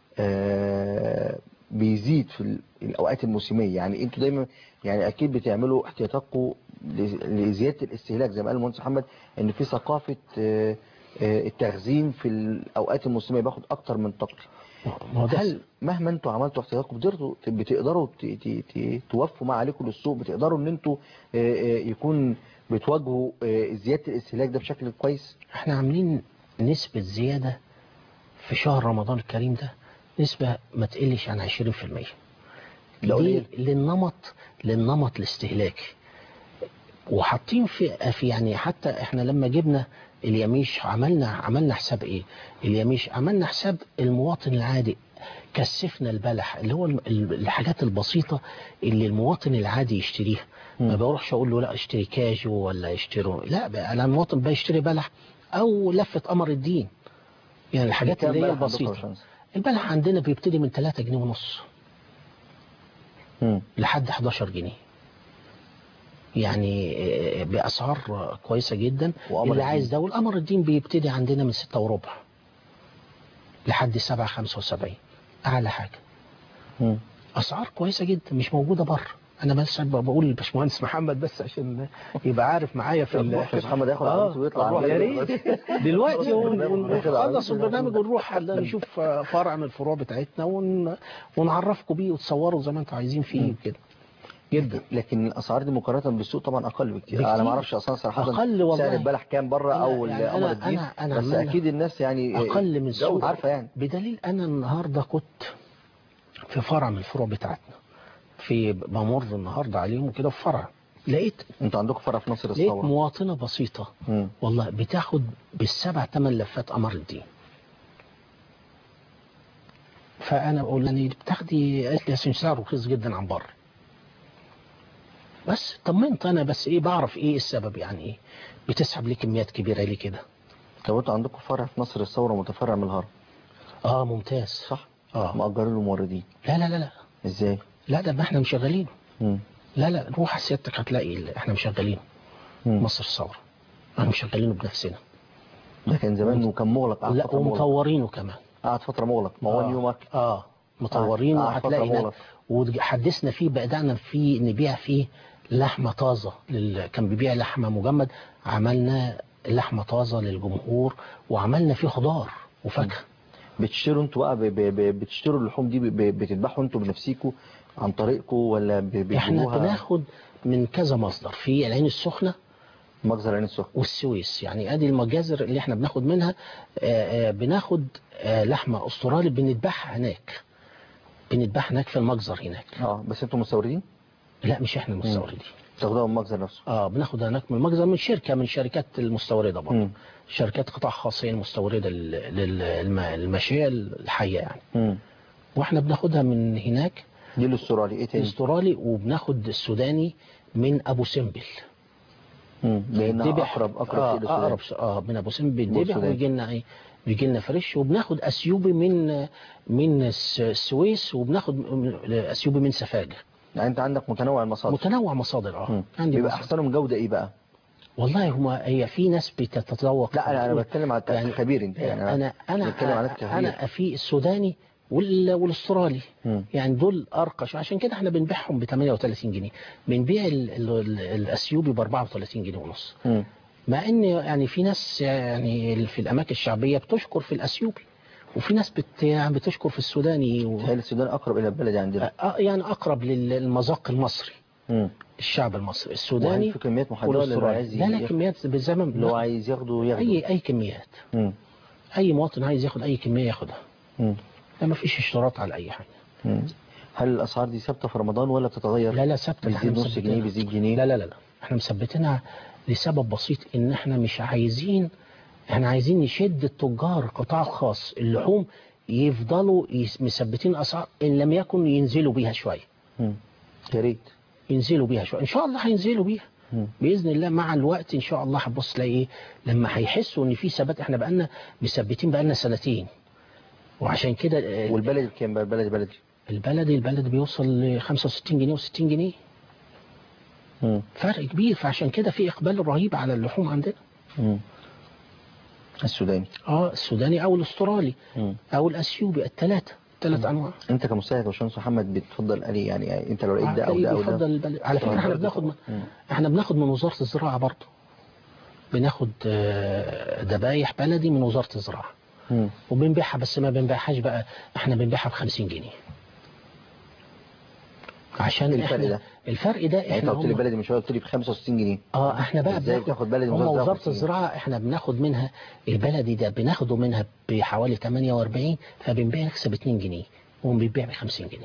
A: آه بيزيد في ال- الأوقات الموسمية يعني أنتوا دايما يعني أكيد بتعملوا احتياطاتكم ل- لزيادة الاستهلاك زي ما قال المهندس محمد إن في ثقافة آه آه التخزين في الأوقات الموسمية باخد أكتر من طاقتي
B: ما هو ده
A: هل مهما انتوا عملتوا احتياطاتكم بتقدروا بتقدروا ت- ت- ت- توفوا ما عليكم للسوق بتقدروا ان انتوا آه، آه، يكون بتواجهوا آه، زياده الاستهلاك ده بشكل كويس
B: احنا عاملين نسبة زيادة في شهر رمضان الكريم ده نسبة ما تقلش عن 20%
A: ده
B: دي
A: قليل.
B: للنمط للنمط الاستهلاكي وحاطين في في يعني حتى احنا لما جبنا اليميش عملنا عملنا حساب ايه اليميش عملنا حساب المواطن العادي كثفنا البلح اللي هو الم- ال- الحاجات البسيطة اللي المواطن العادي يشتريها ما بروحش اقول له لا اشتري كاجو ولا اشتري لا بقى انا المواطن بقى يشتري بلح او لفة قمر الدين يعني الحاجات
A: كام
B: اللي هي
A: بلح عندكم يا
B: البسيطة
A: باشمهندس؟
B: البلح عندنا بيبتدي من 3 جنيه ونص
A: مم.
B: لحد 11 جنيه يعني آه، بأسعار آه، كويسة جدا
A: وقمر
B: اللي
A: الدين؟
B: عايز ده والقمر الدين بيبتدي عندنا من 6 وربع لحد 7 75 أعلى حاجة
A: مم.
B: أسعار كويسة جدا مش موجودة بره أنا بس بقول للباشمهندس محمد بس عشان يبقى عارف معايا في ال-
A: باشمهندس محمد ياخد
B: آه،
A: عربيته ويطلع
B: نروح
A: على
B: يا
A: البلد.
B: ريت دلوقتي ون- ون-
A: ناخد عربيته
B: ونخلص البرنامج ونروح نشوف فرع من الفروع بتاعتنا ون... ونعرفكم بيه وتصوروا زي ما انتم عايزين فيه كده جدا
A: لكن الاسعار دي مقارنه بالسوق طبعا اقل بكتير
B: بكتير.
A: انا ما اعرفش اصلا صراحه
B: أقل والله.
A: سعر البلح كام بره
B: أنا-
A: او
B: يعني
A: القمر
B: أنا-
A: الدين
B: أنا- أنا
A: بس
B: عمال-
A: اكيد الناس يعني
B: أقل من السوق
A: عارفه يعني
B: بدليل أنا النهاردة كنت في فرع من الفروع بتاعتنا في بمر النهاردة عليهم وكده في فرع لقيت
A: انتوا عندكم فرع في نصر
B: لقيت
A: الثوره
B: مواطنة بسيطة
A: مم.
B: والله بتاخد بالسبع ثمان لفات قمر الدين فانا بقول يعني بتاخدي قالت لي عشان سعره رخيص جدا عن بره بس طمنت انا بس ايه بعرف ايه السبب يعني ايه بتسحب لي كميات كبيره ليه كده
A: طب انتوا عندكم فرع في مصر الثوره متفرع من الهرم
B: اه ممتاز
A: صح
B: اه
A: مأجرين له موردين
B: لا لا لا لا
A: ازاي
B: لا ده ما احنا مشغلينه
A: مم.
B: لا لا روح سيادتك هتلاقي ال- احنا مشغلينه
A: مم.
B: مصر الثوره احنا مشغلينه بنفسنا
A: ده كان زمان وكان مغلق قعد
B: لا
A: فتره مغلق
B: ومطورينه كمان
A: قعد فتره مغلق ما هو
B: آه.
A: نيو ماركت
B: اه مطورين
A: آه، آه، فترة
B: وهتلاقي
A: مغلق.
B: وحدثنا فيه بدأنا فيه نبيع فيه لحمة طازة لل... كان بيبيع لحمة مجمد عملنا لحمة طازة للجمهور وعملنا فيه خضار وفاكهة
A: بتشتروا انتوا بقى ب... ب... ب... بتشتروا اللحوم دي ب... ب... بتذبحوا انتوا بنفسيكوا عن طريقكم ولا ب...
B: احنا
A: بيجيبوها
B: بناخد من كذا مصدر في العين السخنة
A: مجزر العين السخنه
B: والسويس يعني ادي المجازر اللي احنا بناخد منها آه، آه، بناخد آه، لحمة استرالي بنذبحها هناك بنذبحها هناك في المجزر هناك
A: اه بس انتوا مستوردين
B: لا مش احنا المستوردين
A: تاخدوها من المجزر نفسه
B: اه بناخد هناك من المخزن من شركه من شركات المستورده برضه
A: مم.
B: شركات قطاع خاص هي المستورده للماشيه الحيه يعني
A: مم.
B: واحنا بناخدها من هناك
A: دي الاسترالي ايه تاني
B: استرالي وبناخد السوداني من ابو سمبل
A: مم. لانها
B: بيتذبح-
A: اقرب اقرب
B: اه
A: شيء للسودان.
B: اقرب س- اه من ابو سمبل بيتذبح
A: والسودان.
B: ويجي لنا ايه بيجي لنا فريش وبناخد اثيوبي من من الس- السويس وبناخد م- اثيوبي من سفاجه
A: يعني انت عندك متنوع المصادر
B: متنوع مصادر اه
A: مم.
B: عندي
A: بيبقى
B: مصادر.
A: احسنهم جوده ايه بقى
B: والله هما هي في ناس بتتذوق
A: لا انا انا
B: بتقول-
A: بتكلم على
B: يعني
A: الخبير انت يعني
B: انا انا
A: بتكلم على الخبير
B: انا في السوداني وال- والاسترالي
A: مم.
B: يعني دول ارقش عشان كده احنا بنبيعهم ب 38 جنيه بنبيع ال- ال- ال- الاثيوبي ب 34 جنيه ونص
A: مم.
B: مع ان يعني في ناس يعني في الاماكن الشعبيه بتشكر في الاثيوبي وفي ناس بت يعني بتشكر في السوداني و...
A: تخيل السودان اقرب الى البلد عندنا
B: آه، يعني اقرب للمذاق المصري
A: مم.
B: الشعب المصري
A: وهل
B: السوداني
A: في كميات محدده ولا اللي
B: والاسترالي
A: عايز
B: لا لا
A: ياخد-
B: كميات بالزمن
A: اللي هو عايز ياخده ياخده
B: اي اي كميات
A: مم.
B: اي مواطن عايز ياخد اي كميه ياخدها
A: مم.
B: لا ما فيش اشتراط على اي حاجه
A: مم. هل الاسعار دي ثابته في رمضان ولا بتتغير
B: لا لا ثابته
A: بيزيد نص جنيه بيزيد جنيه
B: لا لا لا لا احنا مثبتينها لسبب بسيط ان احنا مش عايزين احنا عايزين نشد التجار القطاع الخاص اللحوم يفضلوا يس- مثبتين اسعار ان لم يكن ينزلوا بيها شويه
A: مم. يا ريت
B: ينزلوا بيها شويه ان شاء الله هينزلوا بيها
A: مم.
B: باذن الله مع الوقت ان شاء الله هتبص تلاقي ايه لما هيحسوا ان في ثبات احنا بقالنا مثبتين بقالنا سنتين وعشان كده آه،
A: والبلد بكام بقى البلد بلدي
B: البلدي البلد بيوصل ل 65 جنيه و60 جنيه
A: مم.
B: فرق كبير فعشان كده في اقبال رهيب على اللحوم عندنا
A: مم. السوداني
B: اه السوداني او الاسترالي
A: مم.
B: او الاثيوبي الثلاثه ثلاث انواع
A: انت كمساعد يا باشمهندس محمد بتفضل انهي يعني انت لو لقيت ده او
B: هتلاقيه
A: ده او
B: بيفضل
A: ده
B: البلد على فكره احنا بناخد من
A: مم.
B: احنا بناخد من وزاره الزراعه برضه بناخد آه، ذبايح بلدي من وزاره الزراعه
A: مم.
B: وبنبيعها بس ما بنبيعهاش بقى احنا بنبيعها ب 50 جنيه عشان
A: الفرق
B: احنا
A: ده؟
B: الفرق ده
A: يعني انت
B: احنا
A: قلت لي
B: هم-
A: بلدي من شويه قلت لي ب 65 جنيه
B: اه احنا بقى
A: ازاي
B: بناخد
A: بتاخد بلدي من
B: هم
A: وزارة
B: وزاره
A: 50 جنيه؟
B: الزراعه احنا بناخد منها البلدي ده بناخده منها بحوالي 48 فبنبيع نكسب 2 جنيه وهم بيبيع ب 50 جنيه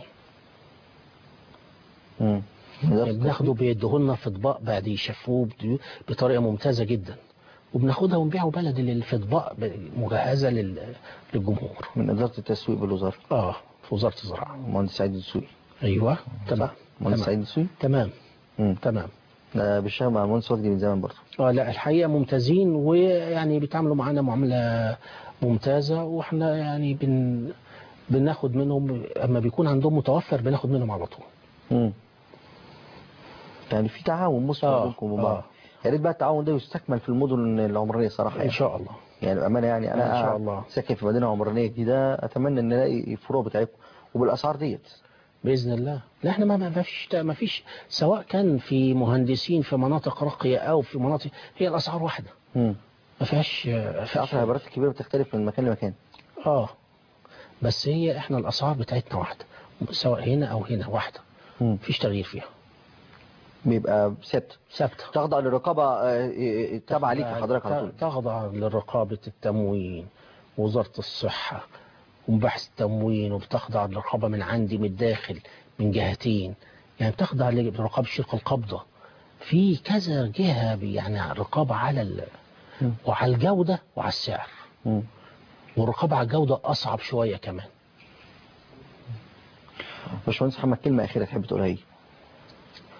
A: مم.
B: بناخده بيديهولنا في اطباق بعد يشفوه بديو- بطريقه ممتازه جدا وبناخدها ونبيعه بلدي لل- في اطباق ب- مجهزه لل- للجمهور
A: من اداره التسويق بالوزاره
B: اه في وزاره الزراعه
A: مهندس سعيد الدسوقي
B: ايوه تمام
A: مهندس
B: تمام
A: سعيد الدسوقي
B: تمام
A: مم.
B: تمام
A: انا بشتغل مع المهندس وجدي من زمان برضه
B: اه لا الحقيقه ممتازين ويعني بيتعاملوا معانا معامله ممتازه واحنا يعني بن بناخد منهم اما بيكون عندهم متوفر بناخد منهم على طول
A: مم. يعني في تعاون مثمر
B: آه،
A: بينكم وبعض
B: آه.
A: يا ريت بقى التعاون ده يستكمل في المدن العمرانيه صراحه
B: ان
A: يعني,
B: شاء الله
A: يعني بامانه يعني انا
B: إن شاء الله.
A: ساكن في مدينه عمرانيه جديده اتمنى ان الاقي فروع بتاعتكم وبالاسعار ديت
B: باذن الله لا احنا ما ما فيش ما فيش سواء كان في مهندسين في مناطق راقيه او في مناطق هي الاسعار واحده
A: مم.
B: ما فيهاش ما
A: في
B: فيهاش-
A: اصلا العبارات الكبيره بتختلف من مكان لمكان
B: اه بس هي احنا الاسعار بتاعتنا واحده سواء هنا او هنا واحده
A: مم.
B: مفيش تغيير فيها
A: بيبقى ثابت
B: ثابته
A: تخضع للرقابه آه، آه، تابعه ليك حضرتك على طول
B: تخضع لرقابة التموين وزارة الصحة وبحث التموين وبتخضع للرقابة من عندي من الداخل من جهتين يعني بتخضع لرقابة شركة القبضة في كذا جهة يعني رقابة على ال...
A: مم.
B: وعلى الجودة وعلى السعر
A: مم.
B: والرقابة على الجودة أصعب شوية كمان
A: باشمهندس محمد كلمه اخيره تحب تقولها ايه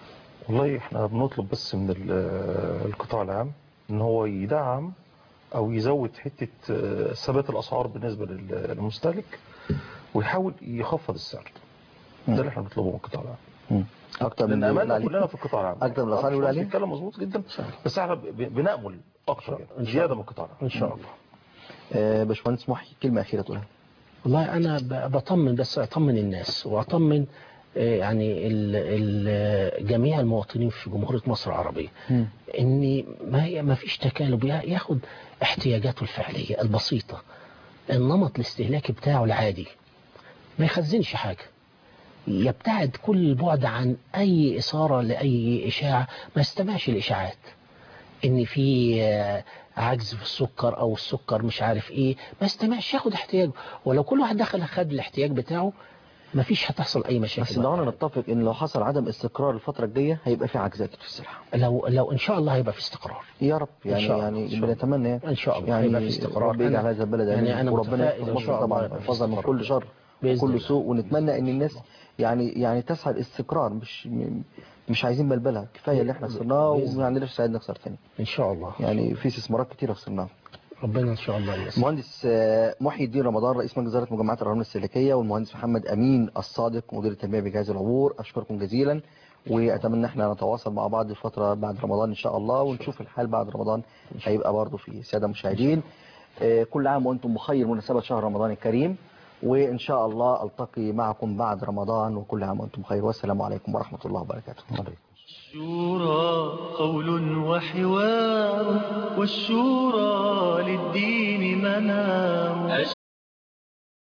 C: والله احنا بنطلب بس من ال- القطاع العام ان هو يدعم او يزود حتة آه، ثبات الاسعار بالنسبة لل- للمستهلك ويحاول يخفض السعر ده اللي احنا بنطلبه من القطاع العام
A: مم. اكتر من
C: لان
A: اللي يقول
C: املنا
A: عليه.
C: كلنا في القطاع العام
A: أكتر من الأسعار اللي يقول عليه؟
C: بيتكلم مظبوط جدا بس احنا ب- بنأمل اكتر
B: إن
C: يعني
B: شاء
C: زيادة
B: الله.
C: من القطاع العام
B: ان شاء الله
A: آه، باشمهندس محي كلمة أخيرة تقولها
B: والله انا ب- بطمن بس اطمن الناس واطمن آه، يعني ال- ال- جميع المواطنين في جمهورية مصر العربية ان ما هي ما فيش تكالب يا- ياخد احتياجاته الفعلية البسيطة النمط الاستهلاكي بتاعه العادي ما يخزنش حاجة يبتعد كل البعد عن اي اثارة لاي اشاعة ما يستمعش الاشاعات ان في آه، عجز في السكر او السكر مش عارف ايه ما يستمعش ياخد احتياجه ولو كل واحد دخل خد الاحتياج بتاعه ما فيش هتحصل اي مشاكل
A: بس دعونا نتفق ان لو حصل عدم استقرار الفترة الجاية هيبقى في عجزات في السلعة
B: لو لو ان شاء الله هيبقى في استقرار
A: يا رب
B: إن
A: يعني
B: شاء الله،
A: يعني
B: إن شاء الله.
A: بنتمنى يعني
B: ان شاء الله
A: يعني
B: هيبقى في استقرار
A: ربنا يجعل
B: أنا-
A: هذا البلد
B: يعني
A: آمين
B: انا
A: وربنا
B: متفائل
A: يحفظ
B: ان
A: مصر
B: شاء الله
A: طبعا
B: يبقى في
A: يحفظها من
B: استقرار.
A: كل شر
B: بإذن
A: وكل
B: الله.
A: سوء ونتمنى ان الناس يعني يعني تسعى الاستقرار مش م- مش عايزين بلبله كفايه اللي احنا خسرناه
B: بإذن
A: وما عندناش سعيد نخسر تاني
B: ان شاء الله
A: يعني في استثمارات كتيره خسرناها
B: ربنا ان شاء الله ييسر
A: المهندس آه، محي الدين رمضان رئيس مجلس اداره مجمعات الرهن السلكيه والمهندس محمد امين الصادق مدير التنميه بجهاز العبور اشكركم جزيلا واتمنى احنا نتواصل مع بعض الفتره بعد رمضان ان شاء الله ونشوف الحال بعد رمضان هيبقى برضه في ساده مشاهدين آه، كل عام وانتم بخير مناسبه شهر رمضان الكريم وان شاء الله التقي معكم بعد رمضان وكل عام وانتم بخير والسلام عليكم ورحمه الله وبركاته
G: الشورى قول وحوار والشورى للدين منار